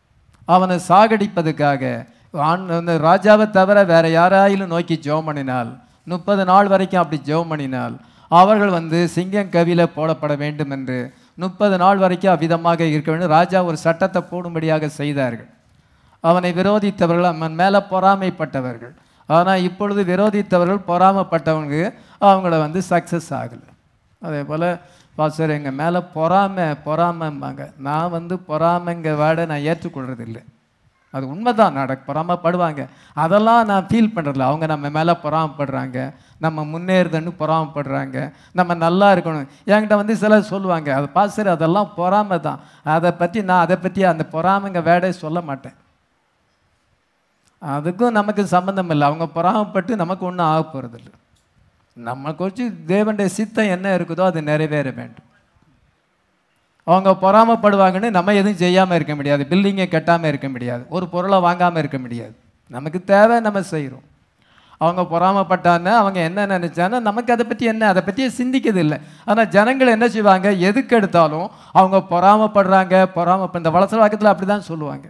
அவனை சாகடிப்பதுக்காக ஆண் அந்த ராஜாவை தவிர வேற யாராயிலும் நோக்கி ஜெபம் பண்ணினால் முப்பது நாள் வரைக்கும் அப்படி ஜெபம் பண்ணினால் அவர்கள் வந்து சிங்கம் கவியில போடப்பட வேண்டும் என்று முப்பது நாள் வரைக்கும் அவ்விதமாக இருக்க வேண்டும் ராஜா ஒரு சட்டத்தை போடும்படியாக செய்தார்கள் அவனை விரோதித்தவர்கள் அவன் மேலே பொறாமைப்பட்டவர்கள் ஆனால் இப்பொழுது விரோதித்தவர்கள் பொறாமைப்பட்டவங்க அவங்கள வந்து சக்ஸஸ் ஆகலை அதே போல் பாஸ்டர் எங்கள் மேலே பொறாமை பொறாமைம்பாங்க நான் வந்து பொறாமைங்க வேர்டை நான் ஏற்றுக்கொள்றதில்லை அது உண்மைதான் நட பொறாமப்படுவாங்க அதெல்லாம் நான் ஃபீல் பண்ணுறதில்ல அவங்க நம்ம மேலே பொறாமப்படுறாங்க நம்ம முன்னேறுதுன்னு பொறாமப்படுறாங்க நம்ம நல்லா இருக்கணும் என்கிட்ட வந்து சிலர் சொல்லுவாங்க அது பாஸ்டர் அதெல்லாம் பொறாமை தான் அதை பற்றி நான் அதை பற்றி அந்த பொறாமைங்க வேர்டே சொல்ல மாட்டேன் அதுக்கும் நமக்கு சம்பந்தம் இல்லை அவங்க பொறாமப்பட்டு நமக்கு ஒன்றும் ஆக போகிறதில்ல நம்ம குறித்து தேவனுடைய சித்தம் என்ன இருக்குதோ அது நிறைவேற வேண்டும் அவங்க பொறாமப்படுவாங்கன்னு நம்ம எதுவும் செய்யாமல் இருக்க முடியாது பில்டிங்கை கட்டாமல் இருக்க முடியாது ஒரு பொருளை வாங்காமல் இருக்க முடியாது நமக்கு தேவை நம்ம செய்கிறோம் அவங்க பொறாமப்பட்டான்னா அவங்க என்ன நினைச்சான்னா நமக்கு அதை பற்றி என்ன அதை பற்றியே சிந்திக்கிறது இல்லை ஆனால் ஜனங்கள் என்ன செய்வாங்க எதுக்கு எடுத்தாலும் அவங்க பொறாமப்படுறாங்க பொறாம இந்த வளசர வாக்கத்தில் அப்படி தான் சொல்லுவாங்க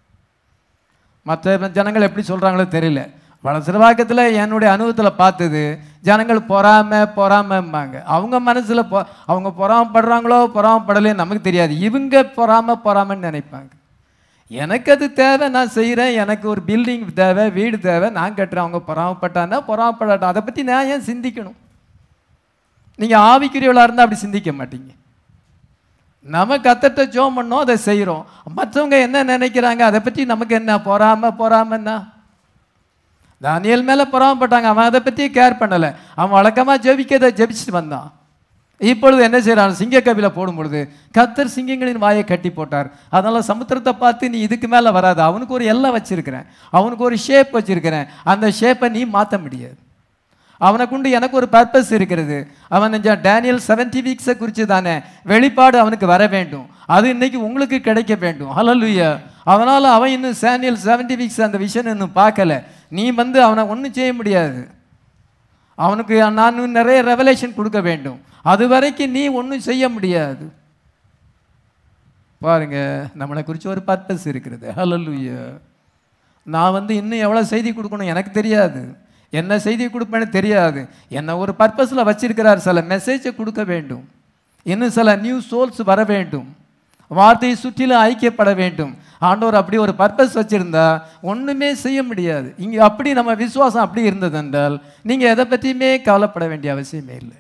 மற்ற ஜனங்கள் எப்படி சொல்கிறாங்களோ தெரியல வளசரவாக்கத்தில் என்னுடைய அனுபவத்தில் பார்த்தது ஜனங்கள் பொறாம பொறாமம்பாங்க அவங்க மனசில் பொ அவங்க பொறாமப்படுறாங்களோ பொறாமப்படலையோ நமக்கு தெரியாது இவங்க பொறாம பொறாமன்னு நினைப்பாங்க எனக்கு அது தேவை நான் செய்கிறேன் எனக்கு ஒரு பில்டிங் தேவை வீடு தேவை நான் கட்டுறேன் அவங்க பொறாமப்பட்டான்னா பொறாமப்படாட்டும் அதை பற்றி நான் ஏன் சிந்திக்கணும் நீங்கள் ஆவிக்குரியவளாக இருந்தால் அப்படி சிந்திக்க மாட்டீங்க நம்ம கத்தட்ட ஜோம் பண்ணோம் அதை செய்கிறோம் மற்றவங்க என்ன நினைக்கிறாங்க அதை பற்றி நமக்கு என்ன பொறாம பொறாமன்னா தானியல் மேலே பொறாமப்பட்டாங்க அவன் அதை பற்றி கேர் பண்ணலை அவன் வழக்கமாக ஜெபிக்கதை ஜெபிச்சுட்டு வந்தான் இப்பொழுது என்ன செய்கிறான் சிங்கக்கவில போடும் பொழுது கத்தர் சிங்கங்களின் வாயை கட்டி போட்டார் அதனால் சமுத்திரத்தை பார்த்து நீ இதுக்கு மேலே வராது அவனுக்கு ஒரு எல்லை வச்சிருக்கிறேன் அவனுக்கு ஒரு ஷேப் வச்சிருக்கிறேன் அந்த ஷேப்பை நீ மாற்ற முடியாது அவனை கொண்டு எனக்கு ஒரு பர்பஸ் இருக்கிறது அவன் இந்த டேனியல் செவன்டி வீக்ஸை குறித்து தானே வெளிப்பாடு அவனுக்கு வர வேண்டும் அது இன்னைக்கு உங்களுக்கு கிடைக்க வேண்டும் ஹலலுயா அதனால் அவன் இன்னும் சேனியல் செவன்டி வீக்ஸ் அந்த விஷயம் இன்னும் பார்க்கல நீ வந்து அவனை ஒன்றும் செய்ய முடியாது அவனுக்கு நான் இன்னும் நிறைய ரெவலேஷன் கொடுக்க வேண்டும் அது வரைக்கும் நீ ஒன்றும் செய்ய முடியாது பாருங்க நம்மளை குறித்து ஒரு பர்பஸ் இருக்கிறது ஹலலுயா நான் வந்து இன்னும் எவ்வளோ செய்தி கொடுக்கணும் எனக்கு தெரியாது என்ன செய்தி கொடுப்பேன்னு தெரியாது என்ன ஒரு பர்பஸில் வச்சிருக்கிறார் சில மெசேஜை கொடுக்க வேண்டும் இன்னும் சில நியூ சோல்ஸ் வர வேண்டும் வார்த்தையை சுற்றிலும் ஐக்கியப்பட வேண்டும் ஆண்டவர் அப்படி ஒரு பர்பஸ் வச்சிருந்தா ஒன்றுமே செய்ய முடியாது இங்கே அப்படி நம்ம விசுவாசம் அப்படி இருந்தது என்றால் நீங்கள் எதை பற்றியுமே கவலைப்பட வேண்டிய அவசியமே இல்லை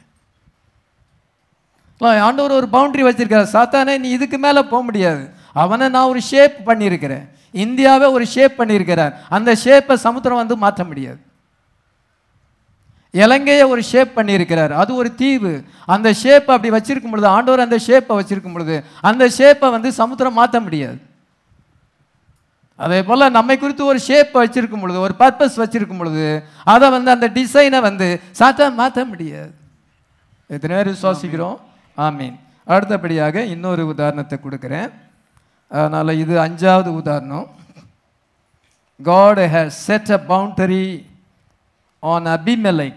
ஆண்டவர் ஒரு பவுண்டரி வச்சிருக்கார் சாத்தானே நீ இதுக்கு மேலே போக முடியாது அவனை நான் ஒரு ஷேப் பண்ணியிருக்கிறேன் இந்தியாவை ஒரு ஷேப் பண்ணியிருக்கிறார் அந்த ஷேப்பை சமுத்திரம் வந்து மாற்ற முடியாது இலங்கையை ஒரு ஷேப் பண்ணியிருக்கிறார் அது ஒரு தீவு அந்த ஷேப்பை அப்படி வச்சிருக்கும் பொழுது ஆண்டவர் அந்த ஷேப்பை வச்சிருக்கும் பொழுது அந்த ஷேப்பை வந்து சமுத்திரம் மாற்ற முடியாது அதே போல் நம்மை குறித்து ஒரு ஷேப் வச்சிருக்கும் பொழுது ஒரு பர்பஸ் வச்சிருக்கும் பொழுது அதை வந்து அந்த டிசைனை வந்து சாத்தா மாற்ற முடியாது எத்தனை பேர் விசுவாசிக்கிறோம் ஆமீன் அடுத்தபடியாக இன்னொரு உதாரணத்தை கொடுக்குறேன் அதனால் இது அஞ்சாவது உதாரணம் God has set a boundary on Abimelech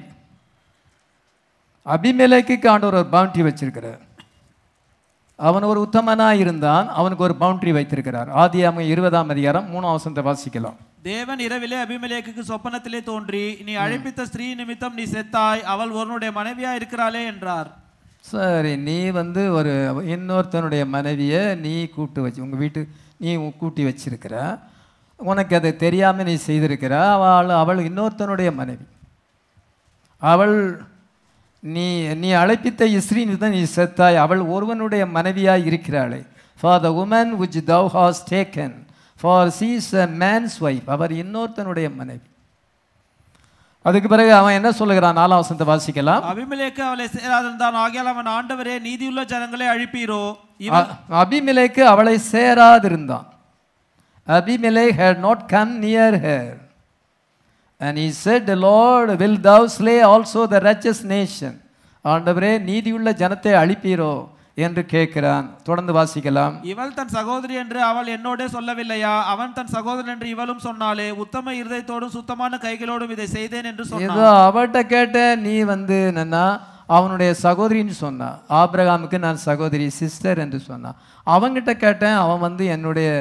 அபிமெலைக்கு ஆண்டவர் ஒரு பவுண்டரி வச்சிருக்கிறார் அவன் ஒரு உத்தமனாக இருந்தான் அவனுக்கு ஒரு பவுண்டரி வைத்திருக்கிறார் ஆதியாம இருபதாம் அதிகாரம் மூணாம் வசனத்தை வாசிக்கலாம் தேவன் இரவிலே அபிமெலேக்குக்கு சொப்பனத்திலே தோன்றி நீ அழைப்பித்த ஸ்திரீ நிமித்தம் நீ செத்தாய் அவள் ஒருவனுடைய மனைவியா இருக்கிறாளே என்றார் சரி நீ வந்து ஒரு இன்னொருத்தனுடைய மனைவியை நீ கூப்பிட்டு வச்சு உங்கள் வீட்டு நீ உ- கூட்டி வச்சிருக்கிற உனக்கு அது தெரியாமல் நீ செய்திருக்கிற அவள் அவள் இன்னொருத்தனுடைய மனைவி அவள் நீ நீ அழைப்பித்த இஸ்ரீன் தான் நீ செத்தாய் அவள் ஒருவனுடைய மனைவியாய் இருக்கிறாளே for the woman which thou hast taken for she's a man's wife அவர் இன்னொருத்தனுடைய மனைவி அதுக்கு பிறகு அவன் என்ன சொல்லுகிறான் நாலாம் வசனத்தை வாசிக்கலாம் அபிமெலேக்கு அவளை சேராதிருந்தான் ஆகையால் அவன் ஆண்டவரே நீதியுள்ள ஜனங்களை அழிப்பீரோ இவன் அ- அபிமெலேக்கு அவளை சேராதிருந்தான் அபிமெலே had not come near her and he said the lord will thou slay also the righteous nation ஆண்டவரே நீதியுள்ள ஜனத்தை அழிப்பீரோ என்று கேட்கிறான் தொடர்ந்து வாசிக்கலாம் இவள் தன் சகோதரி என்று அவள் என்னோடே சொல்லவில்லையா அவன் தன் சகோதரன் என்று இவளும் சொன்னாலே உத்தம இருதயத்தோடும் சுத்தமான கைகளோடும் இதை செய்தேன் என்று சொன்னான் ஏதோ அவட்ட கேட்ட நீ வந்து என்னன்னா அவனுடைய சகோதரின்னு சொன்னான் ஆபிரகாமுக்கு நான் சகோதரி சிஸ்டர் என்று சொன்னான் அவன்கிட்ட கேட்டேன் அவன் வந்து என்னுடைய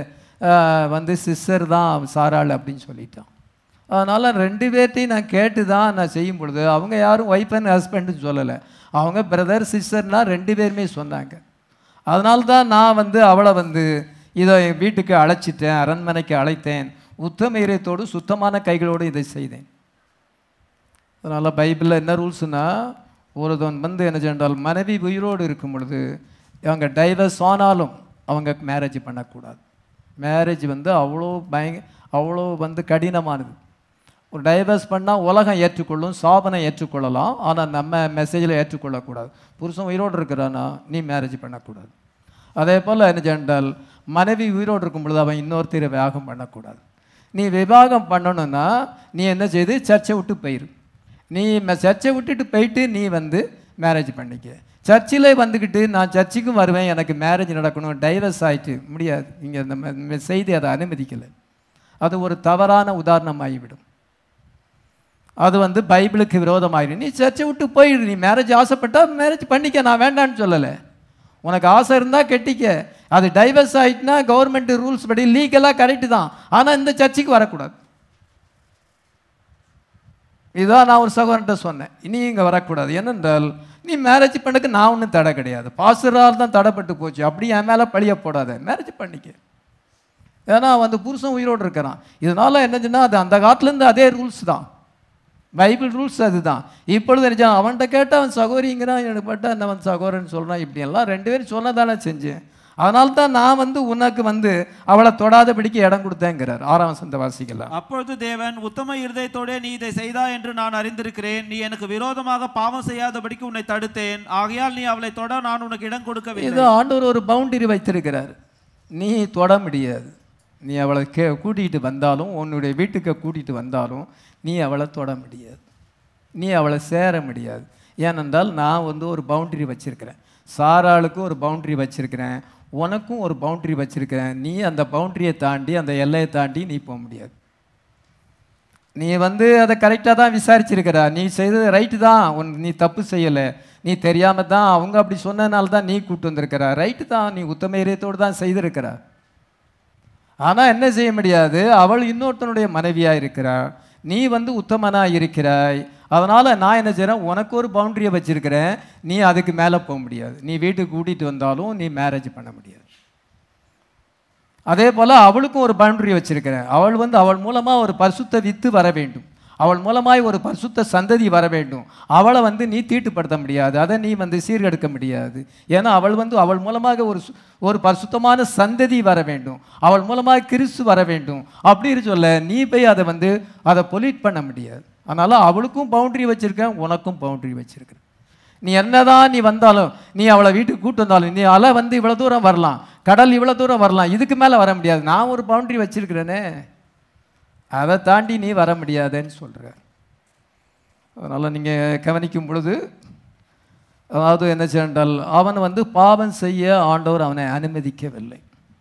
ஆஹ், வந்து சிஸ்டர் தான் சாராள் அப்படின்னு சொல்லிட்டான் அதனால் ரெண்டு பேர்ட்டையும் நான் கேட்டு தான் நான் செய்யும் பொழுது அவங்க யாரும் ஒய்ஃப் அண்ட் ஹஸ்பண்டுன்னு சொல்லலை அவங்க பிரதர் சிஸ்டர்னா ரெண்டு பேருமே சொன்னாங்க அதனால தான் நான் வந்து அவளை வந்து இதை என் வீட்டுக்கு அழைச்சிட்டேன் அரண்மனைக்கு அழைத்தேன் உத்தம இதயத்தோடு சுத்தமான கைகளோடு இதை செய்தேன் அதனால் பைபிளில் என்ன ரூல்ஸ்னா ஒருத்தவன் வந்து என்ன சென்றால் மனைவி உயிரோடு இருக்கும் பொழுது அவங்க டைவர்ஸ் ஆனாலும் அவங்க மேரேஜ் பண்ணக்கூடாது மேரேஜ் வந்து அவ்வளோ பயங்க அவ்வளோ வந்து கடினமானது ஒரு டைவர்ஸ் பண்ணால் உலகம் ஏற்றுக்கொள்ளும் சாபனை ஏற்றுக்கொள்ளலாம் ஆனால் நம்ம மெசேஜில் ஏற்றுக்கொள்ளக்கூடாது புருஷன் உயிரோடு இருக்கிறானா நீ மேரேஜ் பண்ணக்கூடாது அதே போல் என்ன சென்றால் மனைவி உயிரோடு இருக்கும் பொழுது அவன் இன்னொருத்தரை விவாகம் பண்ணக்கூடாது நீ விவாகம் பண்ணணும்னா நீ என்ன செய்து சர்ச்சை விட்டு போயிரு நீ ம- சர்ச்சை விட்டுட்டு போயிட்டு நீ வந்து மேரேஜ் பண்ணிக்க சர்ச்சில் வந்துக்கிட்டு நான் சர்ச்சுக்கும் வருவேன் எனக்கு மேரேஜ் நடக்கணும் டைவர்ஸ் ஆயிட்டு முடியாது இங்கே இந்த ம- ம- செய்தி அதை அனுமதிக்கலை அது ஒரு தவறான உதாரணமாகிவிடும் அது வந்து பைபிளுக்கு விரோதமாயிடும் நீ சர்ச்சை விட்டு போயிடு நீ மேரேஜ் ஆசைப்பட்டா மேரேஜ் பண்ணிக்க நான் வேண்டான்னு சொல்லலை உனக்கு ஆசை இருந்தால் கெட்டிக்க அது டைவர்ஸ் ஆயிட்டுனா கவர்மெண்ட் ரூல்ஸ் படி லீகலாக கரெக்டு தான் ஆனால் இந்த சர்ச்சுக்கு வரக்கூடாது இதான் நான் ஒரு சகோதரன்ட்ட சொன்னேன் இனி இங்கே வரக்கூடாது என்னென்றால் நீ மேரேஜ் பண்ணக்கு நான் ஒன்றும் தடை கிடையாது பாசுரால் தான் தடைப்பட்டு போச்சு அப்படி என் மேலே பழிய போடாத மேரேஜ் பண்ணிக்க ஏன்னா வந்து புருஷன் உயிரோடு இருக்கிறான் இதனால என்னச்சுன்னா அது அந்த காலத்துலேருந்து அதே ரூல்ஸ் தான் பைபிள் ரூல்ஸ் அதுதான் இப்பொழுது நினைச்சா அவன்கிட்ட கேட்டால் அவன் சகோதரிங்கிறான் எனக்கு பட்டா என்ன அவன் சகோதரன் சொல்கிறான் இப்படி எல்லாம் ரெண்டு பேரும் சொன்ன தானே செஞ்சேன் அதனால தான் நான் வந்து உனக்கு வந்து அவளை தொடாதபடிக்கு இடம் கொடுத்தேங்கிறார் ஆறாம் வசந்த வாசிக்கலாம் அப்பொழுது தேவன் உத்தம இருதயத்தோடே நீ இதை செய்தா என்று நான் அறிந்திருக்கிறேன் நீ எனக்கு விரோதமாக பாவம் செய்யாதபடிக்கு உன்னை தடுத்தேன் ஆகையால் நீ அவளை தொட நான் உனக்கு இடம் கொடுக்கவில்லை இது ஆண்டவர் ஒரு பவுண்டரி வைத்திருக்கிறார் நீ தொட முடியாது நீ அவளை கே கூட்டிகிட்டு வந்தாலும் உன்னுடைய வீட்டுக்கு கூட்டிகிட்டு வந்தாலும் நீ அவளை தொட முடியாது நீ அவளை சேர முடியாது ஏனென்றால் நான் வந்து ஒரு பவுண்டரி வச்சிருக்கிறேன் சாராளுக்கு ஒரு பவுண்டரி வச்சிருக்கிறேன் உனக்கும் ஒரு பவுண்டரி வச்சிருக்கிறேன் நீ அந்த பவுண்டரியை தாண்டி அந்த எல்லையை தாண்டி நீ போக முடியாது நீ வந்து அதை கரெக்டாக தான் விசாரிச்சிருக்கிற நீ செய்தது ரைட்டு தான் உன் நீ தப்பு செய்யலை நீ தெரியாம தான் அவங்க அப்படி சொன்னதுனால தான் நீ கூட்டு வந்திருக்கிற ரைட்டு தான் நீ உத்தம இதயத்தோடு தான் செய்திருக்கிற ஆனால் என்ன செய்ய முடியாது அவள் இன்னொருத்தனுடைய மனைவியாக இருக்கிறாள் நீ வந்து உத்தமனாக இருக்கிறாய் அதனால் நான் என்ன செய்கிறேன் உனக்கு ஒரு பவுண்டரியை வச்சிருக்கிறேன் நீ அதுக்கு மேலே போக முடியாது நீ வீட்டுக்கு கூட்டிகிட்டு வந்தாலும் நீ மேரேஜ் பண்ண முடியாது அதே போல் அவளுக்கும் ஒரு பவுண்டரி வச்சிருக்கிறேன் அவள் வந்து அவள் மூலமாக ஒரு பரிசுத்த வித்து வர வேண்டும் அவள் மூலமாய் ஒரு பரிசுத்த சந்ததி வர வேண்டும் அவளை வந்து நீ தீட்டுப்படுத்த முடியாது அதை நீ வந்து சீர்கெடுக்க முடியாது ஏன்னா அவள் வந்து அவள் மூலமாக ஒரு சு- ஒரு பரிசுத்தமான சந்ததி வர வேண்டும் அவள் மூலமாக கிறிஸ்து வர வேண்டும் அப்படின்னு சொல்ல நீ போய் அதை வந்து அதை பொலிட் பண்ண முடியாது அதனால் அவளுக்கும் பவுண்டரி வச்சிருக்கேன் உனக்கும் பவுண்டரி வச்சிருக்கிறேன் நீ என்னதான் நீ வந்தாலும் நீ அவளை வீட்டுக்கு கூட்டு வந்தாலும் நீ அலை வந்து இவ்வளோ தூரம் வரலாம் கடல் இவ்வளோ தூரம் வரலாம் இதுக்கு மேலே வர முடியாது நான் ஒரு பவுண்டரி வச்சிருக்கிறேனே அதை தாண்டி நீ வர முடியாதுன்னு சொல்கிற அதனால் நீங்கள் கவனிக்கும் பொழுது அதாவது என்ன சென்றால் அவன் வந்து பாவம் செய்ய ஆண்டவர் அவனை அனுமதிக்கவில்லை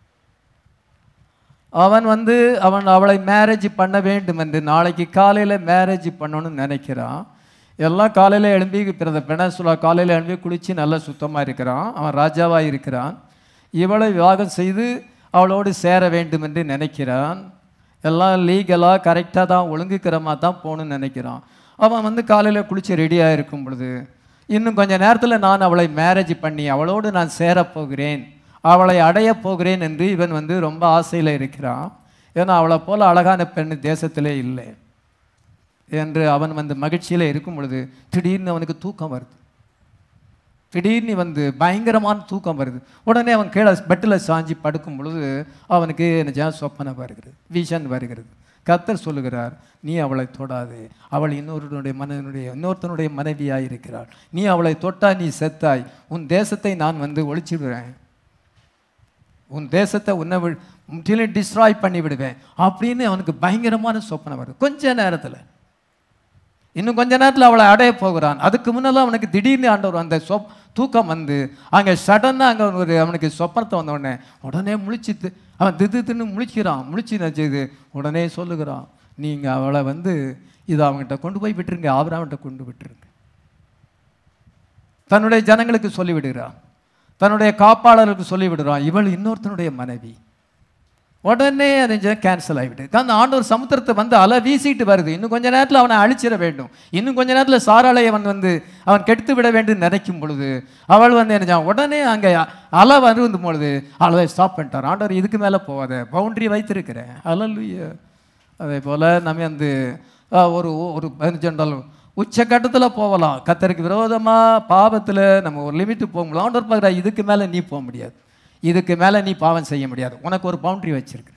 அவன் வந்து அவன் அவளை மேரேஜ் பண்ண வேண்டும் என்று நாளைக்கு காலையில் மேரேஜ் பண்ணணும்னு நினைக்கிறான் எல்லாம் காலையில் எழும்பி பிறந்த பெனசுலா காலையில் எழும்பி குளித்து நல்லா சுத்தமாக இருக்கிறான் அவன் ராஜாவாக இருக்கிறான் இவளை விவாகம் செய்து அவளோடு சேர வேண்டும் என்று நினைக்கிறான் எல்லாம் லீகலாக கரெக்டாக தான் ஒழுங்குக்கிறமாக தான் போகணும்னு நினைக்கிறான் அவன் வந்து காலையில் குளித்து ரெடியாக இருக்கும் பொழுது இன்னும் கொஞ்ச நேரத்தில் நான் அவளை மேரேஜ் பண்ணி அவளோடு நான் சேரப் போகிறேன் அவளை அடையப் போகிறேன் என்று இவன் வந்து ரொம்ப ஆசையில் இருக்கிறான் ஏன்னா அவளை போல அழகான பெண் தேசத்திலே இல்லை என்று அவன் வந்து மகிழ்ச்சியில் இருக்கும் பொழுது திடீர்னு அவனுக்கு தூக்கம் வருது திடீர்னு வந்து பயங்கரமான தூக்கம் வருது உடனே அவன் கீழே பெட்டில் சாஞ்சி படுக்கும் பொழுது அவனுக்கு என்ன சொப்பனை வருகிறது விஷன் வருகிறது கர்த்தர் சொல்லுகிறார் நீ அவளை தொடாதே அவள் இன்னொருடைய மனனுடைய இன்னொருத்தனுடைய மனைவியாய் இருக்கிறாள் நீ அவளை தொட்டாய் நீ செத்தாய் உன் தேசத்தை நான் வந்து ஒழிச்சிடுவேன் உன் தேசத்தை உன்னை வி- முற்றிலும் டிஸ்ட்ராய் பண்ணி விடுவேன் அப்படின்னு அவனுக்கு பயங்கரமான சொப்பனை வருது கொஞ்ச நேரத்தில் இன்னும் கொஞ்ச நேரத்தில் அவளை அடைய போகிறான் அதுக்கு முன்னெல்லாம் அவனுக்கு திடீர்னு ஆண்டவர் அந்த சொப் தூக்கம் வந்து அங்கே சடனாக அங்கே ஒரு அவனுக்கு சொப்பனத்தை வந்த உடனே உடனே முழிச்சித்து அவன் திது தின்னு முழிக்கிறான் முழிச்சு நினச்சது உடனே சொல்லுகிறான் நீங்கள் அவளை வந்து இதை அவங்ககிட்ட கொண்டு போய் விட்டுருங்க ஆபிரகாம்கிட்ட கொண்டு விட்டுருங்க தன்னுடைய ஜனங்களுக்கு சொல்லிவிடுகிறான் தன்னுடைய காப்பாளருக்கு சொல்லிவிடுறான் இவள் இன்னொருத்தனுடைய மனைவி உடனே அது கேன்சல் ஆகிவிட்டு அந்த ஆண்டவர் சமுத்திரத்தை வந்து அலை வீசிட்டு வருது இன்னும் கொஞ்ச நேரத்தில் அவனை அழிச்சிட வேண்டும் இன்னும் கொஞ்ச நேரத்தில் சாராளை அவன் வந்து அவன் கெடுத்து விட வேண்டும் நினைக்கும் பொழுது அவள் வந்து என்ன செய்வான்? உடனே அங்கே அலை வந்து பொழுது அலை ஸ்டாப் பண்ணிட்டார் ஆண்டவர் இதுக்கு மேலே போகாத பவுண்டரி வைத்திருக்கிறேன் அலல்லுய அதே போல் நம்ம வந்து அஹ், ஒரு ஒரு ஜென்ரல் உச்சக்கட்டத்தில் போகலாம் கத்தருக்கு விரோதமாக பாவத்தில் நம்ம ஒரு லிமிட்டு போக முடியும் ஆண்டவர் பார்க்குறா இதுக்கு மேலே நீ போக முடியாது இதுக்கு மேலே நீ பாவம் செய்ய முடியாது உனக்கு ஒரு பவுண்டரி வச்சிருக்கிறேன்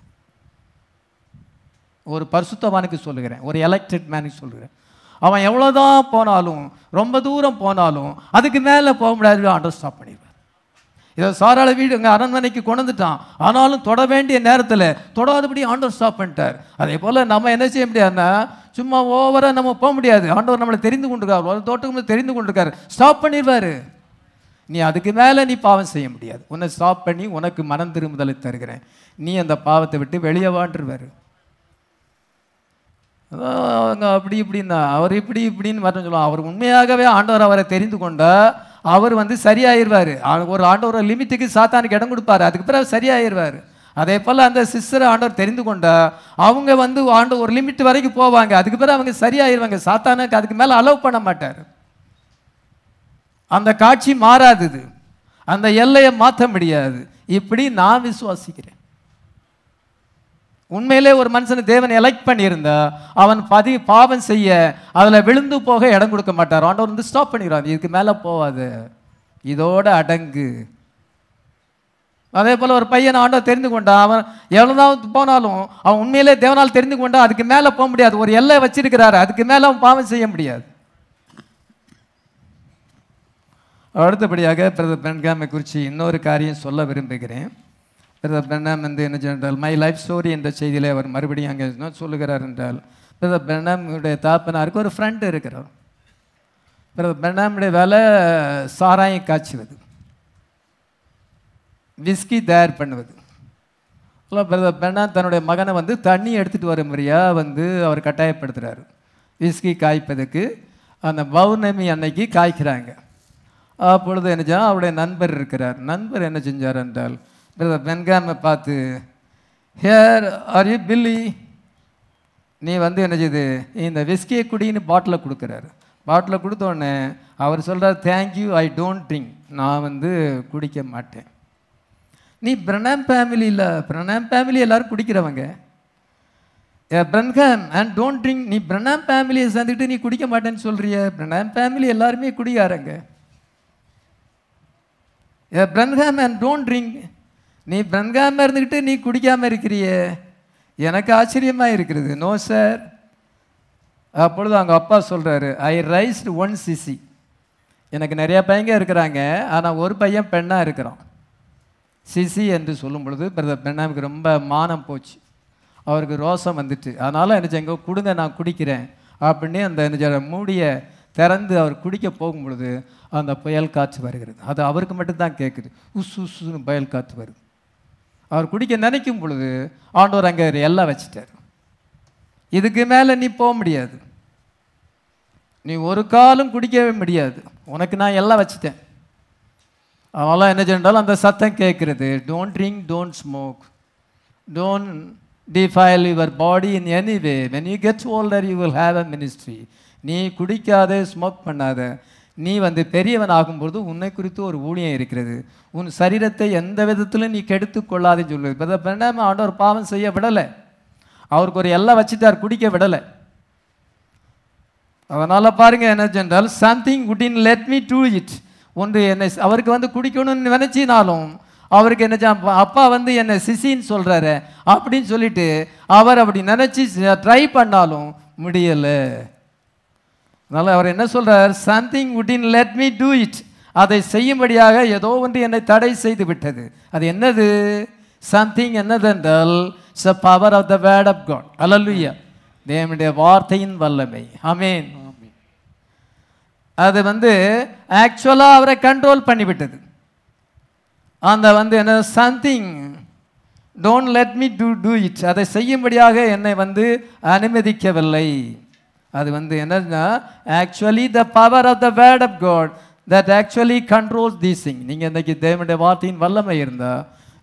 ஒரு பரிசுத்தவானுக்கு சொல்லுகிறேன் ஒரு எலெக்டட் மேனுக்கு சொல்லுகிறேன் அவன் எவ்வளோதான் போனாலும் ரொம்ப தூரம் போனாலும் அதுக்கு மேலே போக முடியாது ஆண்டர் ஸ்டாப் பண்ணிடுவார் இதை சாராள வீடு இங்கே அரண்மனைக்கு கொண்டு வந்துட்டான் ஆனாலும் தொட வேண்டிய நேரத்தில் தொடாதபடி ஆண்டவர் ஸ்டாப் பண்ணிட்டார் அதே போல் நம்ம என்ன செய்ய முடியாதுன்னா சும்மா ஓவராக நம்ம போக முடியாது ஆண்டவர் நம்மளை தெரிந்து கொண்டிருக்கார் ஒரு தோட்டத்துக்கு தெரிந்து கொண்டிருக்காரு ஸ்டாப் பண்ணிடுவார் நீ அதுக்கு மேலே நீ பாவம் செய்ய முடியாது உன்னை ஸ்டாப் பண்ணி உனக்கு மனம் திரும்புதலை தருகிறேன் நீ அந்த பாவத்தை விட்டு வெளியே வாண்டுருவார் அவங்க அப்படி இப்படின்னா அவர் இப்படி இப்படின்னு மட்டும் சொல்லுவாங்க அவர் உண்மையாகவே ஆண்டவர் அவரை தெரிந்து கொண்டா அவர் வந்து சரியாயிருவார் ஒரு ஆண்டவர் லிமிட்டுக்கு சாத்தானுக்கு இடம் கொடுப்பாரு அதுக்கு பிறகு சரியாயிருவார் அதே போல் அந்த சிஸ்டரை ஆண்டவர் தெரிந்து கொண்டா அவங்க வந்து ஆண்டு ஒரு லிமிட் வரைக்கும் போவாங்க அதுக்கு பிறகு அவங்க சரியாயிருவாங்க சாத்தானுக்கு அதுக்கு மேலே அலோவ் பண்ண மாட்டார் அந்த காட்சி மாறாதது அந்த எல்லையை மாற்ற முடியாது இப்படி நான் விசுவாசிக்கிறேன் உண்மையிலே ஒரு மனுஷனை தேவன் எலெக்ட் பண்ணியிருந்தா அவன் பதி பாவம் செய்ய அதில் விழுந்து போக இடம் கொடுக்க மாட்டார் ஆண்டவர் வந்து ஸ்டாப் பண்ணிடுறான் இதுக்கு மேலே போவாது இதோட அடங்கு அதே போல் ஒரு பையன் ஆண்டவர் தெரிந்து கொண்டான் அவன் எவ்வளோதான் போனாலும் அவன் உண்மையிலே தேவனால் தெரிந்து கொண்டா அதுக்கு மேலே போக முடியாது ஒரு எல்லை வச்சிருக்கிறாரு அதுக்கு மேலே அவன் பாவம் செய்ய முடியாது அடுத்தபடியாக பிரதர் பென்காமை குறித்து இன்னொரு காரியம் சொல்ல விரும்புகிறேன் பிரதர் பென்காம் வந்து என்ன சொன்னால் மை லைஃப் ஸ்டோரி என்ற செய்தியிலே அவர் மறுபடியும் அங்கே என்ன சொல்லுகிறார் என்றால் பிரதர் பென்காமுடைய தாப்பனாருக்கு ஒரு ஃப்ரெண்டு இருக்கிறார் பிரதர் பென்காமுடைய வேலை சாராயம் காய்ச்சுவது விஸ்கி தயார் பண்ணுவது இல்லை பிரதர் பெண்ணா தன்னுடைய மகனை வந்து தண்ணி எடுத்துகிட்டு வர முறையாக வந்து அவர் கட்டாயப்படுத்துகிறாரு விஸ்கி காய்ப்பதுக்கு அந்த பௌர்ணமி அன்னைக்கு காய்க்கிறாங்க அப்பொழுது என்ன செய்ய அவருடைய நண்பர் இருக்கிறார் நண்பர் என்ன செஞ்சார் என்றால் பிரதர் பென்காமை பார்த்து ஹேர் ஆர் யூ பில்லி நீ வந்து என்ன செய்யுது இந்த விஸ்கியை குடின்னு பாட்டிலை கொடுக்குறாரு பாட்டிலை கொடுத்த உடனே அவர் சொல்கிறார் தேங்க்யூ ஐ டோன்ட் ட்ரிங்க் நான் வந்து குடிக்க மாட்டேன் நீ பிரணாம் ஃபேமிலி இல்லை பிரணாம் ஃபேமிலி எல்லாரும் குடிக்கிறவங்க பிரன்ஹாம் அண்ட் டோன்ட் ட்ரிங்க் நீ பிரணாம் ஃபேமிலியை சேர்ந்துக்கிட்டு நீ குடிக்க மாட்டேன்னு சொல்றிய பிரணாம் ஃபேமிலி எல்லாருமே குடிகாரங்க பிரன்ஹாம் அண்ட் டோன்ட் ட்ரிங்க் நீ பிரன்ஹாம் இருந்துக்கிட்டு நீ குடிக்காம இருக்கிறியே எனக்கு ஆச்சரியமாக இருக்கிறது நோ சார் அப்பொழுது அவங்க அப்பா சொல்கிறாரு ஐ ரைஸ்டு ஒன் சிசி எனக்கு நிறைய பையங்க இருக்கிறாங்க ஆனால் ஒரு பையன் பெண்ணாக இருக்கிறான் சிசி என்று சொல்லும் பொழுது பிரதர் பெண்ணாமுக்கு ரொம்ப மானம் போச்சு அவருக்கு ரோசம் வந்துட்டு அதனால் என்ன செய்யுங்க கொடுங்க நான் குடிக்கிறேன் அப்படின்னு அந்த என்ன செய்ய மூடிய திறந்து அவர் குடிக்க போகும் பொழுது அந்த புயல் காற்று வருகிறது அது அவருக்கு மட்டும்தான் கேட்குது உசு உசுன்னு புயல் காற்று வருது அவர் குடிக்க நினைக்கும் பொழுது ஆண்டவர் அங்கே எல்லாம் வச்சிட்டார் இதுக்கு மேலே நீ போக முடியாது நீ ஒரு காலும் குடிக்கவே முடியாது உனக்கு நான் எல்லாம் வச்சிட்டேன் அதனால் என்ன செஞ்சாலும் அந்த சத்தம் கேட்குறது don't drink don't smoke don't defile your body in any way when you gets older you will have a ministry நீ குடிக்காத ஸ்மோக் பண்ணாத நீ வந்து பெரியவன் ஆகும்போது உன்னை குறித்து ஒரு ஊழியம் இருக்கிறது உன் சரீரத்தை எந்த விதத்திலும் நீ கெடுத்து கொள்ளாதேன்னு சொல்லுது இப்போ பெண்ணாம ஆண்டவர் பாவம் செய்ய விடலை அவருக்கு ஒரு எல்லாம் வச்சுட்டார் குடிக்க விடலை அதனால் பாருங்க என்ன சென்றால் something good in let me do it ஒன்று என்னை அவருக்கு வந்து குடிக்கணும்னு நினச்சினாலும் அவருக்கு என்ன செஞ்சா- அப்பா வந்து என்னை சிசின்னு சொல்கிறாரு அப்படின்னு சொல்லிட்டு அவர் அப்படி நினச்சி ட்ரை பண்ணாலும் முடியலை அதனால் அவர் என்ன சொல்றார் something would in let me do it அதை செய்யும்படியாக ஏதோ ஒன்று என்னை தடை செய்து விட்டது அது என்னது சம்திங் என்னதென்றால் it's a power of the word of God அல்லல்லுயா தேவனுடைய வார்த்தையின் வல்லமை ஆமென் அது வந்து ஆக்சுவலாக அவரை கண்ட்ரோல் பண்ணிவிட்டது அந்த வந்து என்ன something don't let me to do it அதை செய்யும்படியாக என்னை வந்து அனுமதிக்கவில்லை அது வந்து என்னன்னா actually the power of the word of God that actually controls these thing நீங்கள் இன்னைக்கு தேவனுடைய வார்த்தையின் வல்லமை இருந்தால்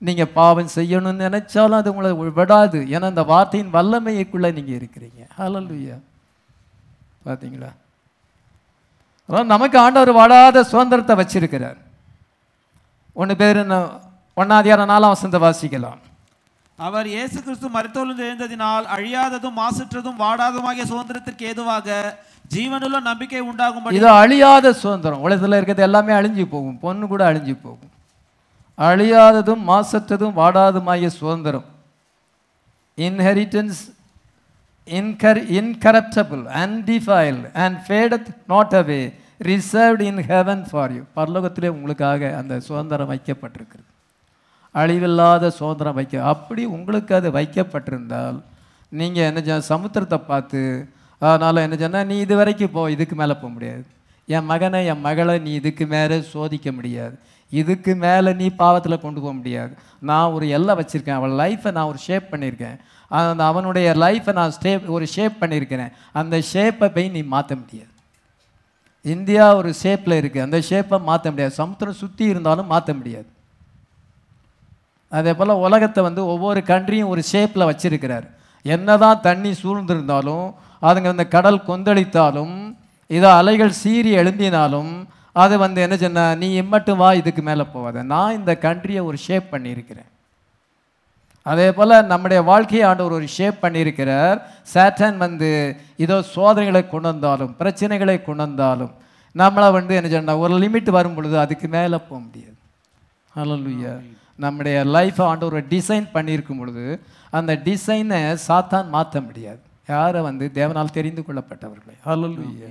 நீங்கள் பாவம் செய்யணும்னு நினைச்சாலும் அது உங்களை விடாது ஏன்னா அந்த வார்த்தையின் வல்லமைக்குள்ளே நீங்கள் இருக்கிறீங்க ஹalleluya பார்த்தீங்களா அதான் நமக்கு ஆண்டவர் வாடாத சுதந்திரத்தை வச்சிருக்கிறார் ஒன்று பேர் ஒன்னாதியார நாலாம் வசந்த வாசிக்கலாம் அவர் இயேசு கிறிஸ்து மருத்துவம் எழுந்ததினால் அழியாததும் மாசற்றதும் வாடாததுமாகிய சுதந்திரத்திற்கு ஏதுவாக ஜீவனுள்ள நம்பிக்கை உண்டாகும்படி இது அழியாத சுதந்திரம் உலகத்தில் இருக்கிறது எல்லாமே அழிஞ்சு போகும் பொண்ணு கூட அழிஞ்சு போகும் அழியாததும் மாசற்றதும் வாடாதுமாகிய சுதந்திரம் இன்ஹெரிட்டன்ஸ் இன்கர் incorruptible undefiled and fadeth not away reserved in heaven for you பரலோகத்திலே உங்களுக்காக அந்த சுதந்திரம் வைக்கப்பட்டிருக்கிறது அழிவில்லாத சுதந்திரம் வைக்க அப்படி உங்களுக்கு அது வைக்கப்பட்டிருந்தால் நீங்கள் என்ன செய்ய சமுத்திரத்தை பார்த்து அதனால் என்ன சொன்னால் நீ இது வரைக்கும் போ இதுக்கு மேலே போக முடியாது என் மகனை என் மகளை நீ இதுக்கு மேலே சோதிக்க முடியாது இதுக்கு மேலே நீ பாவத்தில் கொண்டு போக முடியாது நான் ஒரு எல்லை வச்சுருக்கேன் அவள் லைஃப்பை நான் ஒரு ஷேப் பண்ணியிருக்கேன் அந்த அவனுடைய லைஃப்பை நான் ஸ்டேப் ஒரு ஷேப் பண்ணியிருக்கிறேன் அந்த ஷேப்பை போய் நீ மாற்ற முடியாது இந்தியா ஒரு ஷேப்பில் இருக்குது அந்த ஷேப்பை மாற்ற முடியாது சமுத்திரம் சுற்றி இருந்தாலும் மாற்ற முடியாது அதே போல் உலகத்தை வந்து ஒவ்வொரு கண்ட்ரியும் ஒரு ஷேப்பில் வச்சிருக்கிறார் என்னதான் தண்ணி சூழ்ந்திருந்தாலும் அதுங்க அந்த கடல் கொந்தளித்தாலும் இதோ அலைகள் சீறி எழும்பினாலும் அது வந்து என்ன சொன்ன நீ இம்மட்டும் வா இதுக்கு மேலே போகாத நான் இந்த கண்ட்ரியை ஒரு ஷேப் பண்ணியிருக்கிறேன் அதே போல் நம்முடைய வாழ்க்கையை ஆண்டவர் ஒரு ஷேப் பண்ணியிருக்கிறார் சேட்டன் வந்து இதோ சோதனைகளை கொண்டு வந்தாலும் பிரச்சனைகளை கொண்டு வந்தாலும் நம்மளை வந்து என்ன சொன்னா ஒரு லிமிட் வரும் பொழுது அதுக்கு மேலே போக முடியாது ஹalleluya நம்முடைய லைஃப்பை ஆண்டவர் ஒரு டிசைன் பண்ணியிருக்கும் பொழுது அந்த டிசைனை சாத்தான் மாற்ற முடியாது யாரை வந்து தேவனால் தெரிந்து கொள்ளப்பட்டவர்களை ஹalleluya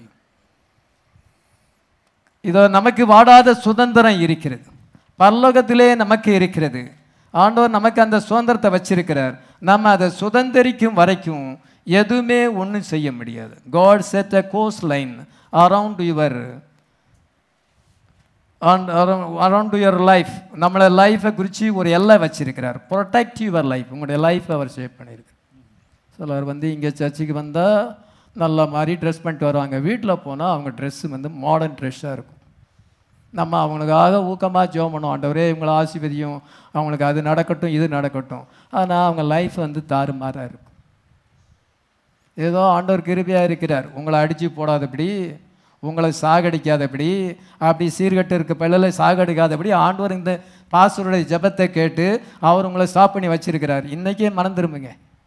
இதோ நமக்கு வாடாத சுதந்திரம் இருக்கிறது பரலோகத்திலே நமக்கு இருக்கிறது ஆண்டவர் நமக்கு அந்த சுதந்திரத்தை வச்சிருக்கிறார் நம்ம அதை சுதந்திரிக்கும் வரைக்கும் எதுவுமே ஒன்றும் செய்ய முடியாது God set a coastline around your around your life நம்மளோட லைஃப்பை குறித்து ஒரு எல்லை வச்சிருக்கிறார் ப்ரொடெக்ட் யுவர் லைஃப் உங்களுடைய லைஃப்பை அவர் ஷேப் பண்ணியிருக்கார் சிலர் வந்து இங்கே சர்ச்சுக்கு வந்தால் நல்ல மாதிரி ட்ரெஸ் பண்ணிட்டு வருவாங்க வீட்டில் போனால் அவங்க ட்ரெஸ்ஸு வந்து மாடர்ன் ட்ரெஸ்ஸாக இருக்கும் நம்ம அவங்களுக்காக ஊக்கமாக ஜெபம் பண்ணுவோம் ஆண்டவரே இவங்களை ஆசீர்வதியும் அவங்களுக்கு அது நடக்கட்டும் இது நடக்கட்டும் ஆனால் அவங்க லைஃப் வந்து தாறுமாறாக இருக்கும் ஏதோ ஆண்டவர் கிருபியாக இருக்கிறார் உங்களை அடித்து போடாதபடி உங்களை சாகடிக்காதபடி அப்படி சீர்கட்டு இருக்க பிள்ளைகளை சாகடிக்காதபடி ஆண்டவர் இந்த பாஸ்டருடைய ஜெபத்தை கேட்டு அவர் உங்களை ஸ்டாப் பண்ணி வச்சிருக்கிறார் இன்றைக்கே மறந்துருமுங்க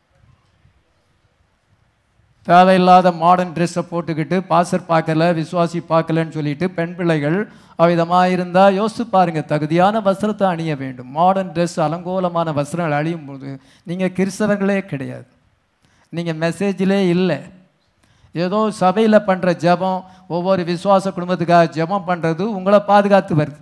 தேவையில்லாத மாடர்ன் ட்ரெஸ்ஸை போட்டுக்கிட்டு பாசர் பார்க்கல விசுவாசி பார்க்கலன்னு சொல்லிட்டு பெண் பிள்ளைகள் அவ்விதமாக இருந்தால் யோசிச்சு பாருங்க தகுதியான வஸ்திரத்தை அணிய வேண்டும் மாடர்ன் ட்ரெஸ் அலங்கோலமான வஸ்திரங்கள் அழியும் போது நீங்கள் கிறிஸ்தவர்களே கிடையாது நீங்கள் மெசேஜிலே இல்லை ஏதோ சபையில் பண்ணுற ஜெபம் ஒவ்வொரு விசுவாச குடும்பத்துக்காக ஜெபம் பண்ணுறது உங்களை பாதுகாத்து வருது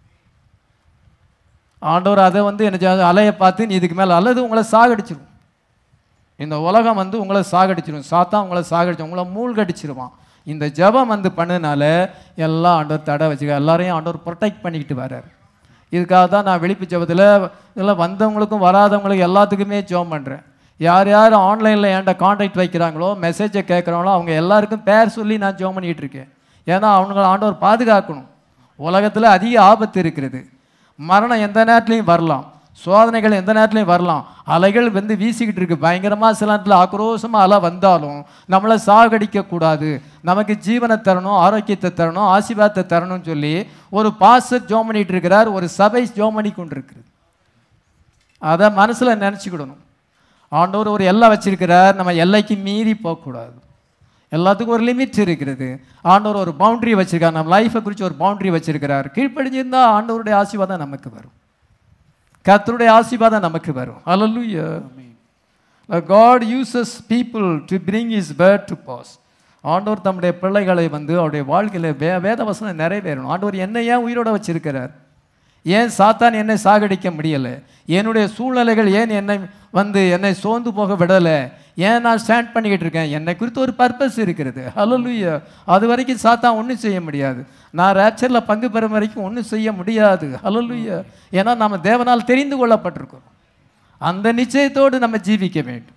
ஆண்டவர் அதை வந்து என்ன செய்யாது, அலையை பார்த்து நீ இதுக்கு மேலே அல்லது உங்களை சாகடிச்சிரும் இந்த உலகம் வந்து உங்களை சாகடிச்சிரும் சாத்தான் உங்களை சாகடிச்சு உங்களை மூழ்கடிச்சிருவான் இந்த ஜெபம் வந்து பண்ணனால எல்லாம் ஆண்டவர் தடை வச்சுக்க எல்லாரையும் ஆண்டவர் ப்ரொடெக்ட் பண்ணிக்கிட்டு வர்றார் இதுக்காக தான் நான் விழிப்பு ஜெபத்தில் இதெல்லாம் வந்தவங்களுக்கும் வராதவங்களுக்கும் எல்லாத்துக்குமே ஜெபம் பண்ணுறேன் யார் யார் ஆன்லைனில் என்கிட்ட காண்டாக்ட் வைக்கிறாங்களோ மெசேஜை கேட்குறாங்களோ அவங்க எல்லாருக்கும் பேர் சொல்லி நான் ஜெபம் பண்ணிக்கிட்டு இருக்கேன் ஏன்னா அவங்களை ஆண்டவர் பாதுகாக்கணும் உலகத்தில் அதிக ஆபத்து இருக்கிறது மரணம் எந்த நேரத்துலையும் வரலாம் சோதனைகள் எந்த நேரத்துலையும் வரலாம் அலைகள் வந்து வீசிக்கிட்டு இருக்கு பயங்கரமாக சில நேரத்தில் ஆக்ரோஷமாக அலை வந்தாலும் நம்மளை சாகடிக்க கூடாது நமக்கு ஜீவனை தரணும் ஆரோக்கியத்தை தரணும் ஆசீர்வாதத்தை தரணும்னு சொல்லி ஒரு பாஸ்டர் ஜோம் பண்ணிட்டு இருக்கிறார் ஒரு சபை ஜோம் பண்ணி கொண்டு இருக்குது அதை மனசில் நினச்சிக்கிடணும் ஆண்டவர் ஒரு எல்லை வச்சிருக்கிறார் நம்ம எல்லைக்கு மீறி போகக்கூடாது எல்லாத்துக்கும் ஒரு லிமிட் இருக்கிறது ஆண்டவர் ஒரு பவுண்டரி வச்சிருக்கார் நம்ம லைஃப்பை குறித்து ஒரு பவுண்டரி வச்சிருக்கிறார் கீழ்ப்படிஞ்சிருந்தா ஆண்டவருடைய ஆசீர்வாதம் நமக்கு வரும் கர்த்தருடைய ஆசீர்வாதம் நமக்கு வரும் ஹalleluya God uses people to bring his word to pass ஆண்டவர் தம்முடைய பிள்ளைகளை வந்து அவருடைய வாழ்க்கையில வே வேத வசனம் நிறைவேறணும் ஆண்டவர் என்னை ஏன் உயிரோட வச்சிருக்கிறார் ஏன் சாத்தான் என்னை சாகடிக்க முடியலை என்னுடைய சூழ்நிலைகள் ஏன் என்னை வந்து என்னை சோர்ந்து போக விடலை ஏன் நான் ஸ்டாண்ட் பண்ணிக்கிட்டு இருக்கேன் என்னை குறித்து ஒரு பர்பஸ் இருக்கிறது ஹalleluya அது வரைக்கும் சாத்தான் ஒன்றும் செய்ய முடியாது நான் ரேப்சரில் பங்கு பெறும் வரைக்கும் ஒன்றும் செய்ய முடியாது ஹalleluya ஏன்னா நம்ம தேவனால் தெரிந்து கொள்ளப்பட்டிருக்கோம் அந்த நிச்சயத்தோடு நம்ம ஜீவிக்க வேண்டும்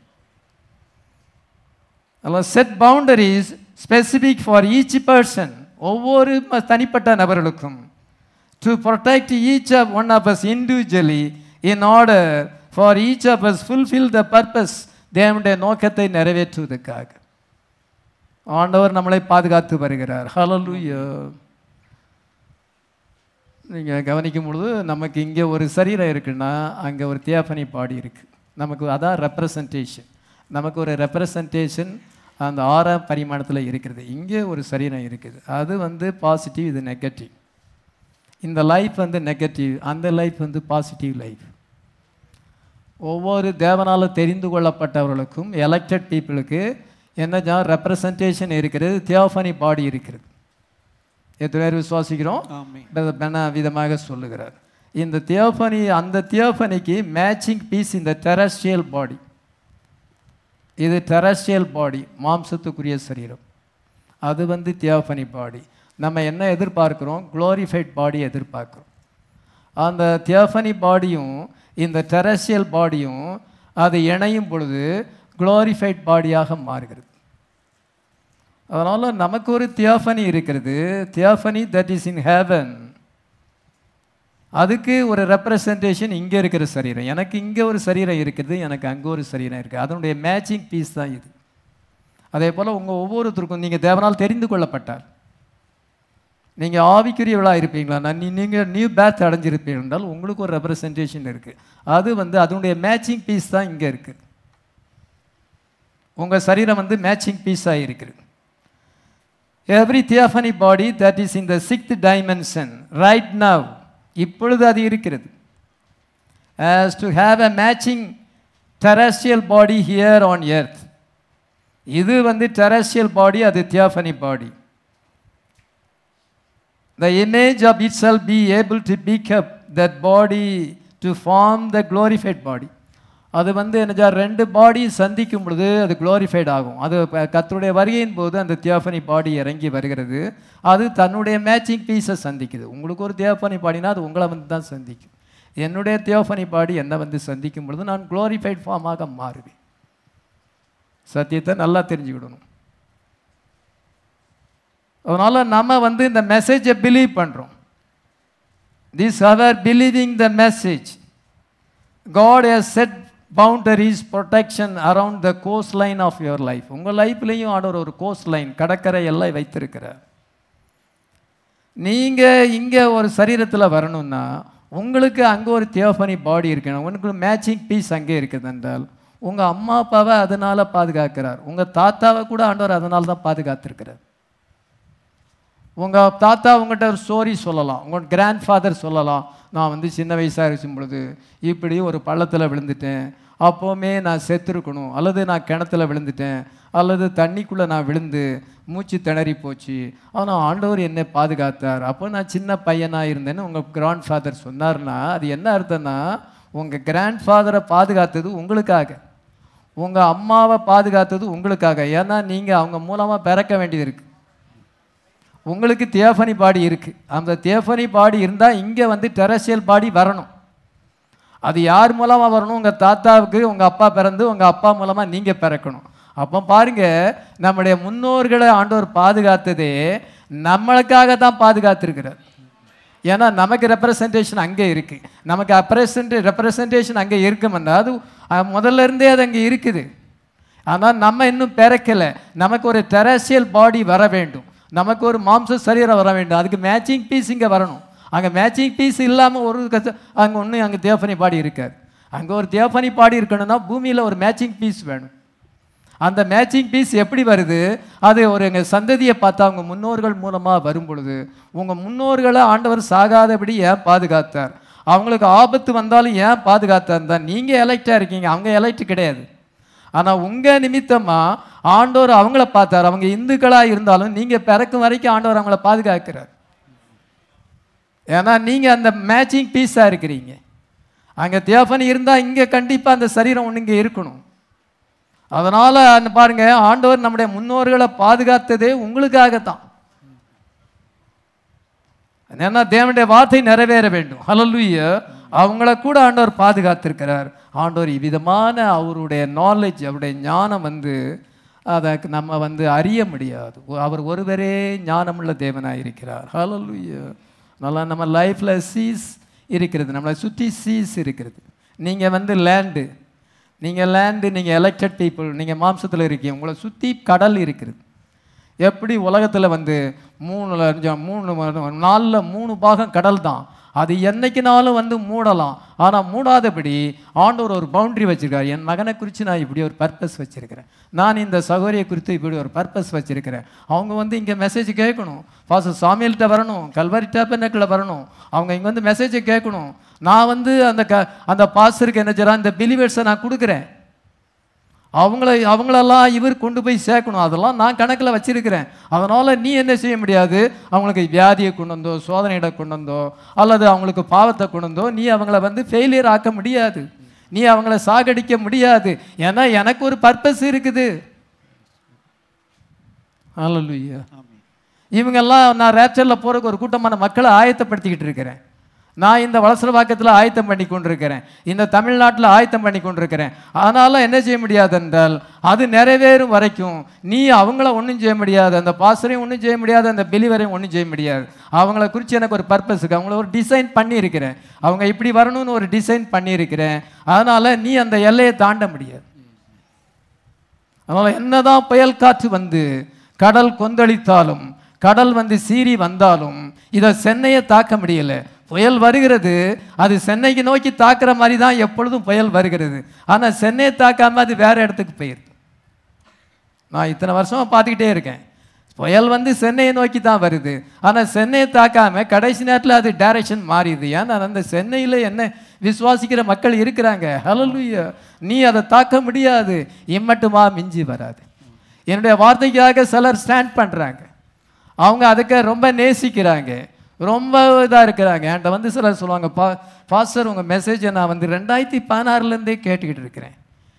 set boundaries specific for each person ஒவ்வொரு ம- தனிப்பட்ட நபர்களுக்கும் to protect each of one of us individually in order for each of us fulfil the purpose தேவனுடைய நோக்கத்தை நிறைவேற்றுவதற்காக ஆண்டவர் நம்மளை பாதுகாத்து வருகிறார் ஹalleluya நீங்கள் கவனிக்கும் பொழுது நமக்கு இங்கே ஒரு சரீரம் இருக்குன்னா அங்கே ஒரு தியாபனி பாடி இருக்குது நமக்கு அதான் ரெப்ரசன்டேஷன் நமக்கு ஒரு ரெப்ரசன்டேஷன் அந்த ஆறாம் பரிமாணத்தில் இருக்கிறது இங்கே ஒரு சரீரம் இருக்குது அது வந்து பாசிட்டிவ் இது நெகட்டிவ் இந்த லைஃப் வந்து நெகட்டிவ் அந்த லைஃப் வந்து பாசிட்டிவ் லைஃப் ஒவ்வொரு தேவனால் தெரிந்து கொள்ளப்பட்டவர்களுக்கும் எலெக்டட் பீப்புளுக்கு என்ன ரெப்ரசன்டேஷன் இருக்கிறது தியோஃபனி பாடி இருக்கிறது எத்தனை பேர் விசுவாசிக்கிறோம் ஆமென் பிரதர் பெனா விதமாக சொல்லுகிறார் இந்த தியோஃபனி அந்த தியோஃபனிக்கு மேட்சிங் பீஸ் இந்த டெரஸ்ட்ரியல் பாடி இது டெரஸ்ட்ரியல் பாடி மாம்சத்துக்குரிய சரீரம் அது வந்து தியோஃபனி பாடி நம்ம என்ன எதிர்பார்க்கிறோம் குளோரிஃபைட் பாடி எதிர்பார்க்குறோம் அந்த தியோஃபனி பாடியும் இந்த டெரஸ்ட்ரியல் பாடியும் அது இணையும் பொழுது குளோரிஃபைட் பாடியாக மாறுகிறது அதனால் நமக்கு ஒரு தியோஃபனி இருக்கிறது theophany that is in heaven அதுக்கு ஒரு ரெப்ரசன்டேஷன் இங்கே இருக்கிற சரீரம் எனக்கு இங்கே ஒரு சரீரம் இருக்குது எனக்கு அங்கே ஒரு சரீரம் இருக்குது அதனுடைய மேட்சிங் பீஸ் தான் இது அதே போல் உங்கள் ஒவ்வொருத்தருக்கும் நீங்கள் தேவனால் தெரிந்து கொள்ளப்பட்டார் நீங்கள் ஆவிக்குரியவளாக இருப்பீங்களா நான் நீங்கள் நியூ பேத் அடைஞ்சிருப்பீங்க என்றால் உங்களுக்கு ஒரு ரெப்ரசன்டேஷன் இருக்குது அது வந்து அதனுடைய மேட்சிங் பீஸ் தான் இங்கே இருக்குது உங்கள் சரீரம் வந்து மேட்சிங் பீஸாக இருக்குது every theophany body that is in the sixth dimension right now இப்பொழுது அது இருக்கிறது as to have a matching terrestrial body here on earth இது வந்து டெரஸ்ட்ரியல் பாடி அது தியாஃபனி பாடி the image of itself be able to pick up that body to form the glorified body அது வந்து என்ன ரெண்டு பாடி சந்திக்கும் பொழுது அது குளோரிஃபைட் ஆகும் அது ப- கர்த்தருடைய வருகையின் போது அந்த தியோஃபனி பாடி இறங்கி வருகிறது அது தன்னுடைய மேட்சிங் பீஸை சந்திக்குது உங்களுக்கு ஒரு தியோஃபனி பாடினா அது உங்களை வந்து தான் சந்திக்கும் என்னுடைய தியோஃபனி பாடி என்னை வந்து சந்திக்கும் பொழுது நான் குளோரிஃபைட் ஃபார்மாக மாறுவேன் சத்தியத்தை நல்லா தெரிஞ்சுக்கிடணும் அதனால நம்ம வந்து இந்த மெசேஜை பிலீவ் பண்ணுறோம் this hour believing the message God has set boundaries protection around the coastline of your life உங்கள் லைஃப்லேயும் ஆண்டவர் ஒரு கோஸ்ட் லைன் கடற்கரை எல்லை வைத்திருக்கிறார் நீங்கள் இங்கே ஒரு சரீரத்தில் வரணும்னா உங்களுக்கு அங்கே ஒரு தியோஃபனி பாடி இருக்கணும் உங்களுக்கு மேட்சிங் பீஸ் அங்கே இருக்குது என்றால் உங்கள் அம்மா அப்பாவை அதனால் பாதுகாக்கிறார் உங்கள் தாத்தாவை கூட ஆண்டவர் அதனால தான் பாதுகாத்திருக்கிறார் உங்கள் தாத்தா உங்கள்கிட்ட ஒரு ஸ்டோரி சொல்லலாம் உங்கள் கிராண்ட் ஃபாதர் சொல்லலாம் நான் வந்து சின்ன வயசாக இருக்கும் பொழுது இப்படி ஒரு பள்ளத்தில் விழுந்துட்டேன் அப்போவுமே நான் செத்துருக்கணும் அல்லது நான் கிணத்துல விழுந்துட்டேன் அல்லது தண்ணிக்குள்ளே நான் விழுந்து மூச்சு திணறி போச்சு ஆனால் ஆண்டவர் என்னை பாதுகாத்தார் அப்போ நான் சின்ன பையனாக இருந்தேன்னு உங்கள் கிராண்ட் ஃபாதர் சொன்னார்னா அது என்ன அர்த்தம்னா உங்கள் கிராண்ட் ஃபாதரை பாதுகாத்தது உங்களுக்காக உங்கள் அம்மாவை பாதுகாத்தது உங்களுக்காக ஏன்னா நீங்கள் அவங்க மூலமாக பிறக்க வேண்டியது இருக்குது உங்களுக்கு தியோஃபனி பாடி இருக்குது அந்த தியோஃபனி பாடி இருந்தால் இங்கே வந்து டெரசியல் பாடி வரணும் அது யார் மூலமாக வரணும் உங்கள் தாத்தாவுக்கு உங்கள் அப்பா பிறந்து உங்கள் அப்பா மூலமாக நீங்கள் பிறக்கணும் அப்போ பாருங்க நம்முடைய முன்னோர்களை ஆண்டவர் பாதுகாத்ததே நம்மளுக்காக தான் பாதுகாத்திருக்கிறார் ஏன்னா நமக்கு ரெப்ரசன்டேஷன் அங்கே இருக்குது நமக்கு அப்ரசன்ட் ரெப்ரசன்டேஷன் அங்கே இருக்குமென்னா அது அஹ், முதல்ல இருந்தே அது அங்கே இருக்குது ஆனால் நம்ம இன்னும் பிறக்கலை நமக்கு ஒரு டெரசியல் பாடி வர வேண்டும் நமக்கு ஒரு மாம்ச சரீரம் வர வேண்டும் அதுக்கு மேட்சிங் பீஸ் இங்கே வரணும் அங்கே மேட்சிங் பீஸ் இல்லாமல் ஒரு கச்ச அங்கே ஒன்றும் அங்கே தேவனி பாடி இருக்காது அங்கே ஒரு தேவனி பாடி இருக்கணும்னா பூமியில் ஒரு மேட்சிங் பீஸ் வேணும் அந்த மேட்சிங் பீஸ் எப்படி வருது அது ஒரு எங்கள் சந்ததியை பார்த்தா அவங்க முன்னோர்கள் மூலமாக வரும் பொழுது உங்கள் முன்னோர்களை ஆண்டவர் சாகாதபடி ஏன் பாதுகாத்தார் அவங்களுக்கு ஆபத்து வந்தாலும் ஏன் பாதுகாத்தார் தான் நீங்கள் எலெக்டாக இருக்கீங்க அவங்க எலெக்ட் கிடையாது ஆனால் உங்கள் நிமித்தமாக ஆண்டவர் அவங்கள பார்த்தார் அவங்க இந்துக்களாக இருந்தாலும் நீங்கள் பிறக்கும் வரைக்கும் ஆண்டவர் அவங்கள பாதுகாக்கிறார் ஏன்னா நீங்கள் அந்த மேட்சிங் பீஸாக இருக்கிறீங்க அங்கே தியோஃபனி இருந்தால் இங்கே கண்டிப்பாக அந்த சரீரம் ஒன்று இங்கே இருக்கணும் அதனால் அந்த பாருங்க ஆண்டவர் நம்முடைய முன்னோர்களை பாதுகாத்ததே உங்களுக்காகத்தான் ஏன்னா தேவனுடைய வார்த்தை நிறைவேற வேண்டும் ஹalleluya அவங்கள கூட ஆண்டவர் பாதுகாத்திருக்கிறார் ஆண்டவர் இவ்விதமான அவருடைய நாலேஜ் அவருடைய ஞானம் வந்து அதை நம்ம வந்து அறிய முடியாது அவர் ஒருவரே ஞானமுள்ள தேவனாக இருக்கிறார் ஹalleluya நல்லா நம்ம லைஃப்பில் சீஸ் இருக்கிறது நம்மளை சுற்றி சீஸ் இருக்கிறது நீங்கள் வந்து லேண்டு நீங்கள் லேண்டு நீங்கள் எலெக்டட் பீப்புள் நீங்கள் மாம்சத்தில் இருக்கீங்க உங்களை சுற்றி கடல் இருக்குது எப்படி உலகத்தில் வந்து மூணு லட்சம் மூணு நாலில் மூணு பாகம் கடல் தான் அது என்னைக்குனாலும் வந்து மூடலாம் ஆனால் மூடாதபடி ஆண்டவர் ஒரு பவுண்டரி வச்சிருக்காரு என் மகனை குறித்து நான் இப்படி ஒரு பர்பஸ் வச்சிருக்கிறேன் நான் இந்த சகோதரியை குறித்து இப்படி ஒரு பர்பஸ் வச்சிருக்கிறேன் அவங்க வந்து இங்கே மெசேஜ் கேட்கணும் பாச சாமியல்கிட்ட வரணும் கல்வாரி டேப்பனக்கில் வரணும் அவங்க இங்கே வந்து மெசேஜை கேட்கணும் நான் வந்து அந்த க அந்த பாஸ்டருக்கு என்ன செய்றேன் இந்த பிலிவர்ஸை நான் கொடுக்குறேன் அவங்கள அவங்களெல்லாம் இவர் கொண்டு போய் சேர்க்கணும் அதெல்லாம் நான் கணக்கில் வச்சிருக்கிறேன் அதனால் நீ என்ன செய்ய முடியாது அவங்களுக்கு வியாதியை கொண்டு வந்தோ சோதனையிட கொண்டு வந்தோ அல்லது அவங்களுக்கு பாவத்தை கொண்டு வந்தோ நீ அவங்கள வந்து ஃபெயிலியர் ஆக்க முடியாது நீ அவங்கள சாகடிக்க முடியாது ஏன்னா எனக்கு ஒரு பர்பஸ் இருக்குது அல்லலுய்யா இவங்கெல்லாம் நான் ரேப்சரில் போகிறதுக்கு ஒரு கூட்டமான மக்களை ஆயத்தப்படுத்திக்கிட்டு இருக்கிறேன் நான் இந்த வளசர வாக்கத்தில் ஆயத்தம் பண்ணி கொண்டிருக்கிறேன் இந்த தமிழ்நாட்டில் ஆயத்தம் பண்ணி கொண்டிருக்கிறேன் அதனால என்ன செய்ய முடியாது என்றால் அது நிறைவேறும் வரைக்கும் நீ அவங்கள ஒன்றும் செய்ய முடியாது அந்த பாசரையும் ஒன்றும் செய்ய முடியாது அந்த பிலிவரையும் ஒன்றும் செய்ய முடியாது அவங்கள குறித்து எனக்கு ஒரு பர்பஸ் இருக்கு அவங்கள ஒரு டிசைன் பண்ணியிருக்கிறேன் அவங்க இப்படி வரணும்னு ஒரு டிசைன் பண்ணியிருக்கிறேன் அதனால் நீ அந்த எல்லையை தாண்ட முடியாது அதனால் என்னதான் புயல் காற்று வந்து கடல் கொந்தளித்தாலும் கடல் வந்து சீறி வந்தாலும் இதை சென்னையை தாக்க முடியல புயல் வருகிறது அது சென்னைக்கு நோக்கி தாக்குற மாதிரி தான் எப்பொழுதும் புயல் வருகிறது ஆனால் சென்னையை தாக்காம அது வேற இடத்துக்கு போயிருது நான் இத்தனை வருஷமா பார்த்துக்கிட்டே இருக்கேன் புயல் வந்து சென்னையை நோக்கி தான் வருது ஆனால் சென்னையை தாக்காம கடைசி நேரத்தில் அது டைரக்ஷன் மாறிடுது ஏன்னா அந்த சென்னையில் என்ன விசுவாசிக்கிற மக்கள் இருக்கிறாங்க ஹalleluya நீ அதை தாக்க முடியாது இம்மட்டுமா மிஞ்சி வராது என்னுடைய வார்த்தைக்காக சிலர் ஸ்டாண்ட் பண்ணுறாங்க அவங்க அதுக்கு ரொம்ப நேசிக்கிறாங்க ரொம்ப இதாக இருக்கிறாங்க என்கிட்ட வந்து சிலர் சொல்லுவாங்க பா பாஸ்டர் உங்கள் மெசேஜை நான் வந்து ரெண்டாயிரத்தி பதினாறுலேருந்தே கேட்டுக்கிட்டு இருக்கிறேன்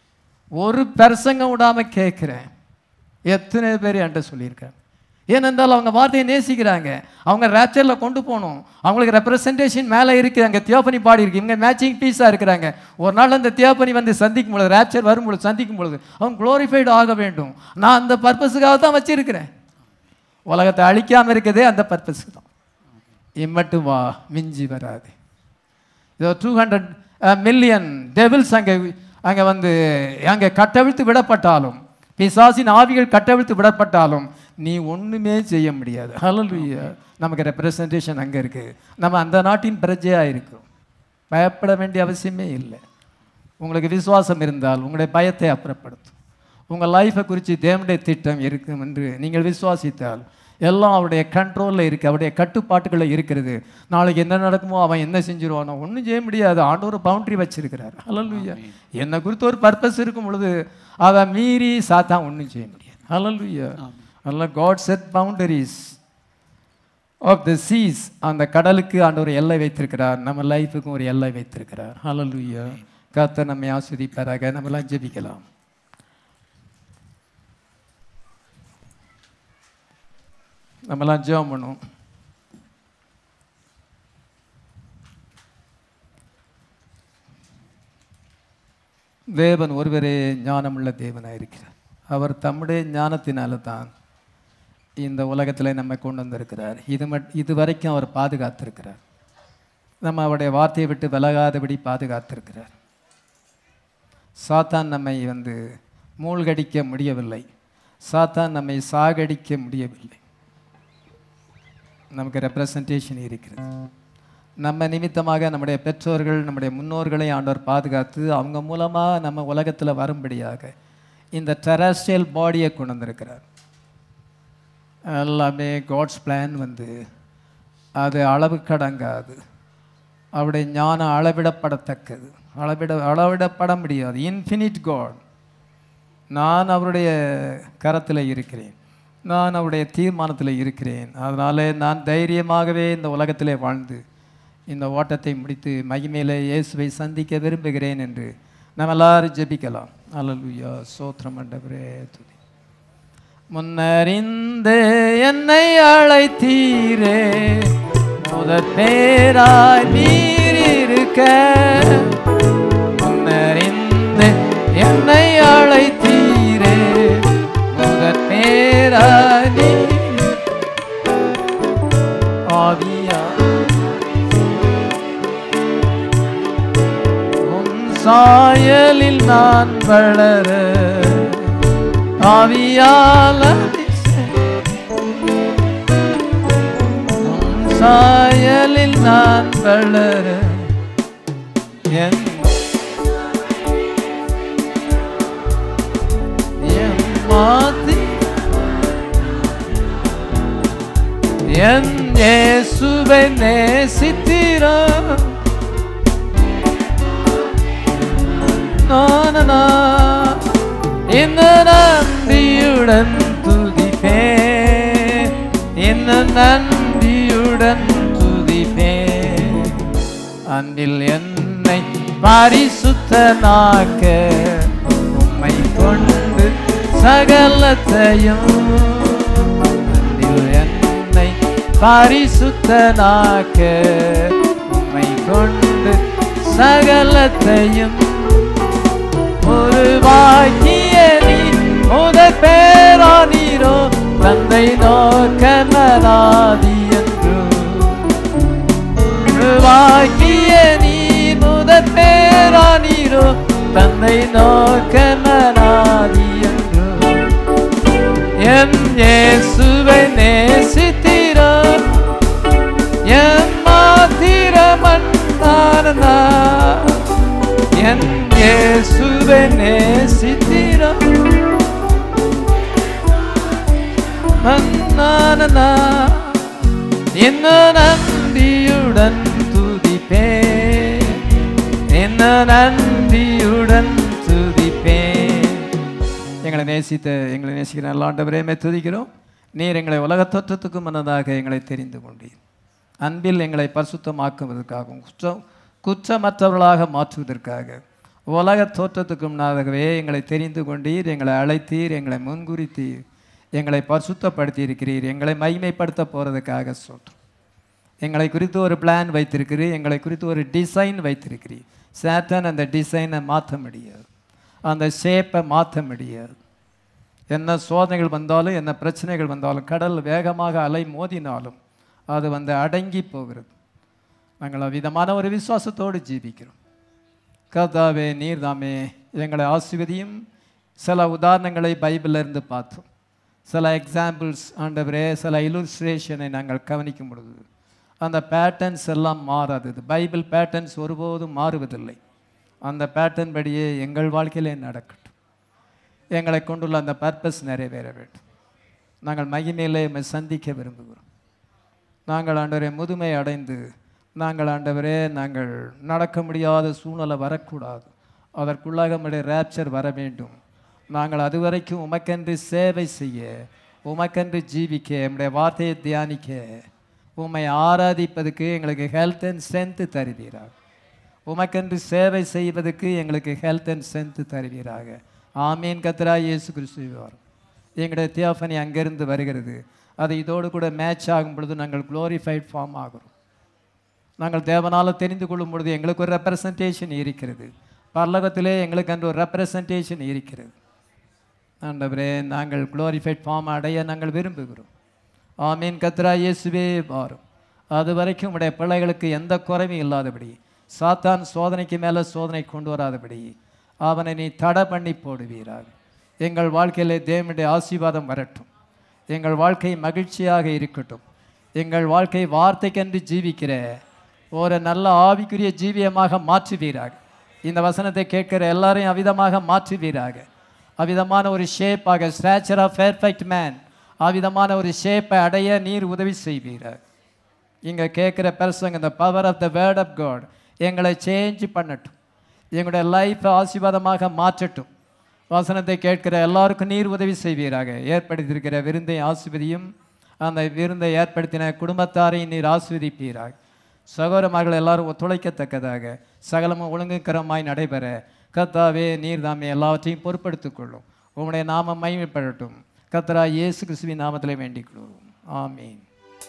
ஒரு பிரசங்கம் விடாமல் கேட்குறேன் எத்தனை பேர் என்கிட்ட சொல்லியிருக்காங்க ஏனென்றால் அவங்க வார்த்தையை நேசிக்கிறாங்க அவங்க ரேப்சரில் கொண்டு போகணும் அவங்களுக்கு ரெப்ரசன்டேஷன் மேலே இருக்குது அங்கே தியோபனி பாடி இருக்கு இவங்க மேட்சிங் பீஸாக இருக்கிறாங்க ஒரு நாள் அந்த தியோபனி வந்து சந்திக்கும் பொழுது ரேப்சர் வரும் பொழுது சந்திக்கும் பொழுது அவங்க குளோரிஃபைடு ஆக வேண்டும் நான் அந்த பர்பஸுக்காக தான் வச்சிருக்கிறேன் உலகத்தை அழிக்காமல் இருக்கதே அந்த பர்பஸுக்கு தான் இம்மட்டும் வா மிஞ்சி வராது இதோ டூ ஹண்ட்ரட் மில்லியன் டெவில்ஸ் அங்கே அங்கே வந்து அங்கே கட்டவிழ்த்து விடப்பட்டாலும் பிசாசின் ஆவிகள் கட்டவிழ்த்து விடப்பட்டாலும் நீ ஒன்றுமே செய்ய முடியாது ஹalleluya நமக்கு ரெப்ரசன்டேஷன் அங்கே இருக்குது நம்ம அந்த நாட்டின் பிரஜையாக இருக்கிறோம் பயப்பட வேண்டிய அவசியமே இல்லை உங்களுக்கு விசுவாசம் இருந்தால் உங்களுடைய பயத்தை அப்புறப்படுத்தும் உங்கள் லைஃப்பை குறித்து தேவனுடைய திட்டம் இருக்கும் என்று நீங்கள் விசுவாசித்தால் எல்லாம் அவருடைய கண்ட்ரோலில் இருக்குது அவருடைய கட்டுப்பாட்டுகளில் இருக்கிறது நாளைக்கு என்ன நடக்குமோ அவன் என்ன செஞ்சிருவானோ ஒன்றும் செய்ய முடியாது ஆண்டவர் பவுண்டரி வச்சிருக்கிறார் ஹalleluya என்னை குறித்து ஒரு பர்பஸ் இருக்கும் பொழுது அதை மீறி சாத்தான் ஒன்றும் செய்ய முடியாது ஹalleluya அதனால் God set boundaries of the seas அந்த கடலுக்கு ஆண்டவர் எல்லை வைத்திருக்கிறார் நம்ம லைஃபுக்கும் ஒரு எல்லை வைத்திருக்கிறார் ஹalleluya கர்த்தர் நம்மை ஆஸ்வதிப்பாராக நம்மலாம் ஜெபிக்கலாம் நம்மலாம் ஜெபம் பண்ணுவோம் தேவன் ஒருவரே ஞானமுள்ள தேவனாக இருக்கிறார் அவர் தம்முடைய ஞானத்தினால தான் இந்த உலகத்தில் நம்மை கொண்டு வந்திருக்கிறார் இது மட் இது வரைக்கும் அவர் பாதுகாத்திருக்கிறார் நம்ம அவருடைய வார்த்தையை விட்டு விலகாதபடி பாதுகாத்திருக்கிறார் சாத்தான் நம்மை வந்து மூழ்கடிக்க முடியவில்லை சாத்தான் நம்மை சாகடிக்க முடியவில்லை நமக்கு ரெப்ரசன்டேஷன் இருக்கிறது நம்ம நிமித்தமாக நம்முடைய பெற்றோர்கள் நம்முடைய முன்னோர்களை ஆண்டவர் பாதுகாத்து அவங்க மூலமாக நம்ம உலகத்தில் வரும்படியாக இந்த டெரஸ்ட்ரியல் பாடியை கொண்டு வந்திருக்கிறார் எல்லாமே காட்ஸ் பிளான் வந்து அது அளவு கடங்காது அவருடைய ஞானம் அளவிடப்படத்தக்கது அளவிட அளவிடப்பட முடியாது இன்ஃபினிட் காட் நான் அவருடைய கரத்தில் இருக்கிறேன் நான் அவருடைய தீர்மானத்தில் இருக்கிறேன் அதனாலே நான் தைரியமாகவே இந்த உலகத்திலே வாழ்ந்து இந்த ஓட்டத்தை முடித்து மகிமையிலே இயேசுவை சந்திக்க விரும்புகிறேன் என்று நம்ம எல்லாரும் ஜெபிக்கலாம் அல்லலுயா சோத்திரம் மண்டபரே துதி முன்னறிந்து என்னை அழைத்தீரே முதற் பேராய் நீர் இருக்க முன்னறிந்து என்னை அழைத்தீரே முதற் பேராய் நீர் ஆவியா உம் சாயலில் நான் வளர ஆவியால் உம் சாயலில் நான் வளர என் என் மாத்தி என் இயேசுவை நேசித்திரா நானனா என்ன நன்றியுடன் துதிப்பே என்ன நன்றியுடன் துதிப்பே அன்பில் என்னை பரிசுத்தனாக்க உம்மை கொண்டு சகலத்தையும் அன்பில் என்னை பரிசுத்தனாக்க உம்மை கொண்டு சகலத்தையும் ஒரு வாக்கிய நீ முதற் பேரா நீரோ தந்தை நோக்க நராதி என்றோ ஒரு வாக்கிய நீ முதற் பேரா நீரோ தந்தை நோக்க நராதி என்றோ என் இயேசுவை நேசித்தீரோ என் மாத்திரமன்னானா என் இயேசுவை நேசித்தீரோ மன்னானா என்ன நன்றியுடன் துதிப்பே என்ன நன்றியுடன் துதிப்பே எங்களை நேசித்த எங்களை நேசிக்கிற நல்ல ஆண்டவரே துதிக்கிறோம் நீர் எங்களை உலக தோற்றத்துக்கு முன்னதாக எங்களை தெரிந்து கொண்டீர் அன்பில் எங்களை பரிசுத்தமாக்குவதற்காகவும் குற்றம் குற்றமற்றவர்களாக மாற்றுவதற்காக உலக தோற்றத்துக்கு முன்னதாகவே எங்களை தெரிந்து கொண்டீர் எங்களை அழைத்தீர் எங்களை முன்குறித்தீர் எங்களை பரிசுத்தப்படுத்தி இருக்கிறீர் எங்களை மகிமைப்படுத்த போகிறதுக்காக சொல்கிறோம் எங்களை குறித்து ஒரு பிளான் வைத்திருக்கிறீர் எங்களை குறித்து ஒரு டிசைன் வைத்திருக்கிறீர் சேட்டன் அந்த டிசைனை மாற்ற முடியாது அந்த ஷேப்பை மாற்ற முடியாது என்ன சோதனைகள் வந்தாலும் என்ன பிரச்சனைகள் வந்தாலும் கடல் வேகமாக அலை மோதினாலும் அது வந்து அடங்கி போகிறது நாங்கள் விதமான ஒரு விசுவாசத்தோடு ஜீவிக்கிறோம் கர்த்தாவே நீர்தாமே எங்களை ஆசிர்வதியும் சில உதாரணங்களை பைபிள்ல இருந்து பார்த்தோம் சில எக்ஸாம்பிள்ஸ் ஆண்டவரே சில இலுஸ்ட்ரேஷனை நாங்கள் கவனிக்கும் பொழுது அந்த பேட்டர்ன்ஸ் எல்லாம் மாறாதது பைபிள் பேட்டர்ன்ஸ் ஒருபோதும் மாறுவதில்லை அந்த பேட்டர்ன் படியே எங்கள் வாழ்க்கையிலே நடக்கட்டும் எங்களை கொண்டுள்ள அந்த பர்பஸ் நிறைவேற வேண்டும் நாங்கள் மகிமையிலே உம்மை சந்திக்க விரும்புகிறோம் நாங்கள் ஆண்டவரே முதுமை அடைந்து நாங்கள் ஆண்டவரே நாங்கள் நடக்க முடியாத சூழ்நிலை வரக்கூடாது அதற்குள்ளாக நம்முடைய ரேப்சர் வர வேண்டும் நாங்கள் அதுவரைக்கும் உமக்கென்று சேவை செய்ய உமக்கென்று ஜீவிக்க நம்முடைய வார்த்தையை தியானிக்க உம்மை ஆராதிப்பதற்கு எங்களுக்கு ஹெல்த் அண்ட் ஸ்ட்ரென்த்து தருவீராக உமக்கென்று சேவை செய்வதற்கு எங்களுக்கு ஹெல்த் அண்ட் ஸ்ட்ரென்த்து தருவீராக ஆமீன் கத்ரா இயேசு கிறிஸ்துவார் எங்களுடைய தியோஃபனி அங்கிருந்து வருகிறது அது இதோடு கூட மேட்ச் ஆகும் பொழுது நாங்கள் குளோரிஃபைட் ஃபார்ம் ஆகிறோம் நாங்கள் தேவனால் தெரிந்து கொள்ளும் பொழுது எங்களுக்கு ஒரு ரெப்ரசன்டேஷன் இருக்கிறது பரலோகத்திலே எங்களுக்கு அன்று ஒரு ரெப்ரசன்டேஷன் இருக்கிறது ஆண்டவரே நாங்கள் குளோரிஃபைட் ஃபார்ம் அடைய நாங்கள் விரும்புகிறோம் ஆமீன் கத்ரா இயேசுவே வாரும் அது வரைக்கும் உடைய பிள்ளைகளுக்கு எந்த குறைவும் இல்லாதபடி சாத்தான் சோதனைக்கு மேலே சோதனை கொண்டு வராதபடி அவனை நீ தடை பண்ணி போடுவீராக எங்கள் வாழ்க்கையிலே தேவனுடைய ஆசீர்வாதம் வரட்டும் எங்கள் வாழ்க்கை மகிழ்ச்சியாக இருக்கட்டும் எங்கள் வாழ்க்கை வார்த்தைக்கென்று ஜீவிக்கிற ஒரு நல்ல ஆவிக்குரிய ஜீவியமாக மாற்றுவீராக இந்த வசனத்தை கேட்கிற எல்லாரையும் அவிதமாக மாற்றுவீராக அவ்விதமான ஒரு ஷேப்பாக ஸ்ட்ராச்சர் ஆஃப் பெர்ஃபெக்ட் மேன் அவ்விதமான ஒரு ஷேப்பை அடைய நீர் உதவி செய்வீராக இங்கே கேட்குற பெருசங்க இந்த power of the word of God எங்களை சேஞ்ச் பண்ணட்டும் எங்களுடைய லைஃப்பை ஆசீர்வாதமாக மாற்றட்டும் வசனத்தை கேட்கிற எல்லாருக்கும் நீர் உதவி செய்வீராக ஏற்படுத்தியிருக்கிற விருந்தை ஆசிர்வதியும் அந்த விருந்தை ஏற்படுத்தின குடும்பத்தாரையும் நீர் ஆஸ்வதிப்பீராக சகோதரமார்கள் எல்லாரும் ஒத்துழைக்கத்தக்கதாக சகலமும் ஒழுங்குக்கரமாய் நடைபெற கர்த்தாவே நீர் தாமே எல்லாவற்றையும் பொறுப்படுத்திக் கொள்ளும் உம்முடைய நாமம் மகிமைப்படட்டும் கர்த்தரா இயேசு கிறிஸ்துவின் நாமத்திலே வேண்டிக் கொள்வோம் ஆமீன்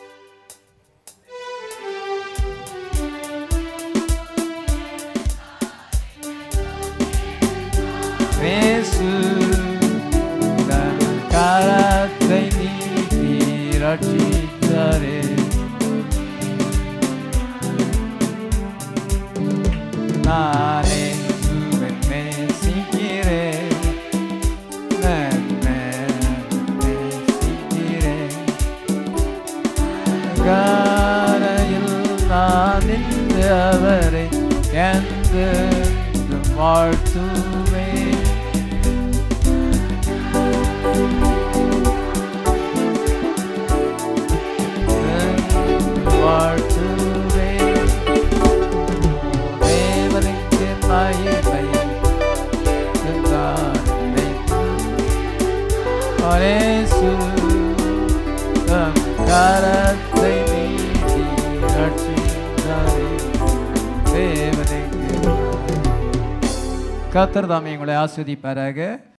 இயேசு தன் கரத்தை நீட்டி ரட்சித்தாரே நானே என்று வாழ்த்துவே வாழ்த்துவே தேவனுக்கு மகிமை சென்றாரே. அரேசு தம் கரத்தை நீட்டி ரட்சித்தாரே. தேவனுக்கு கர்த்தர் தாமே உங்களை ஆஸ்வதிப்பாராக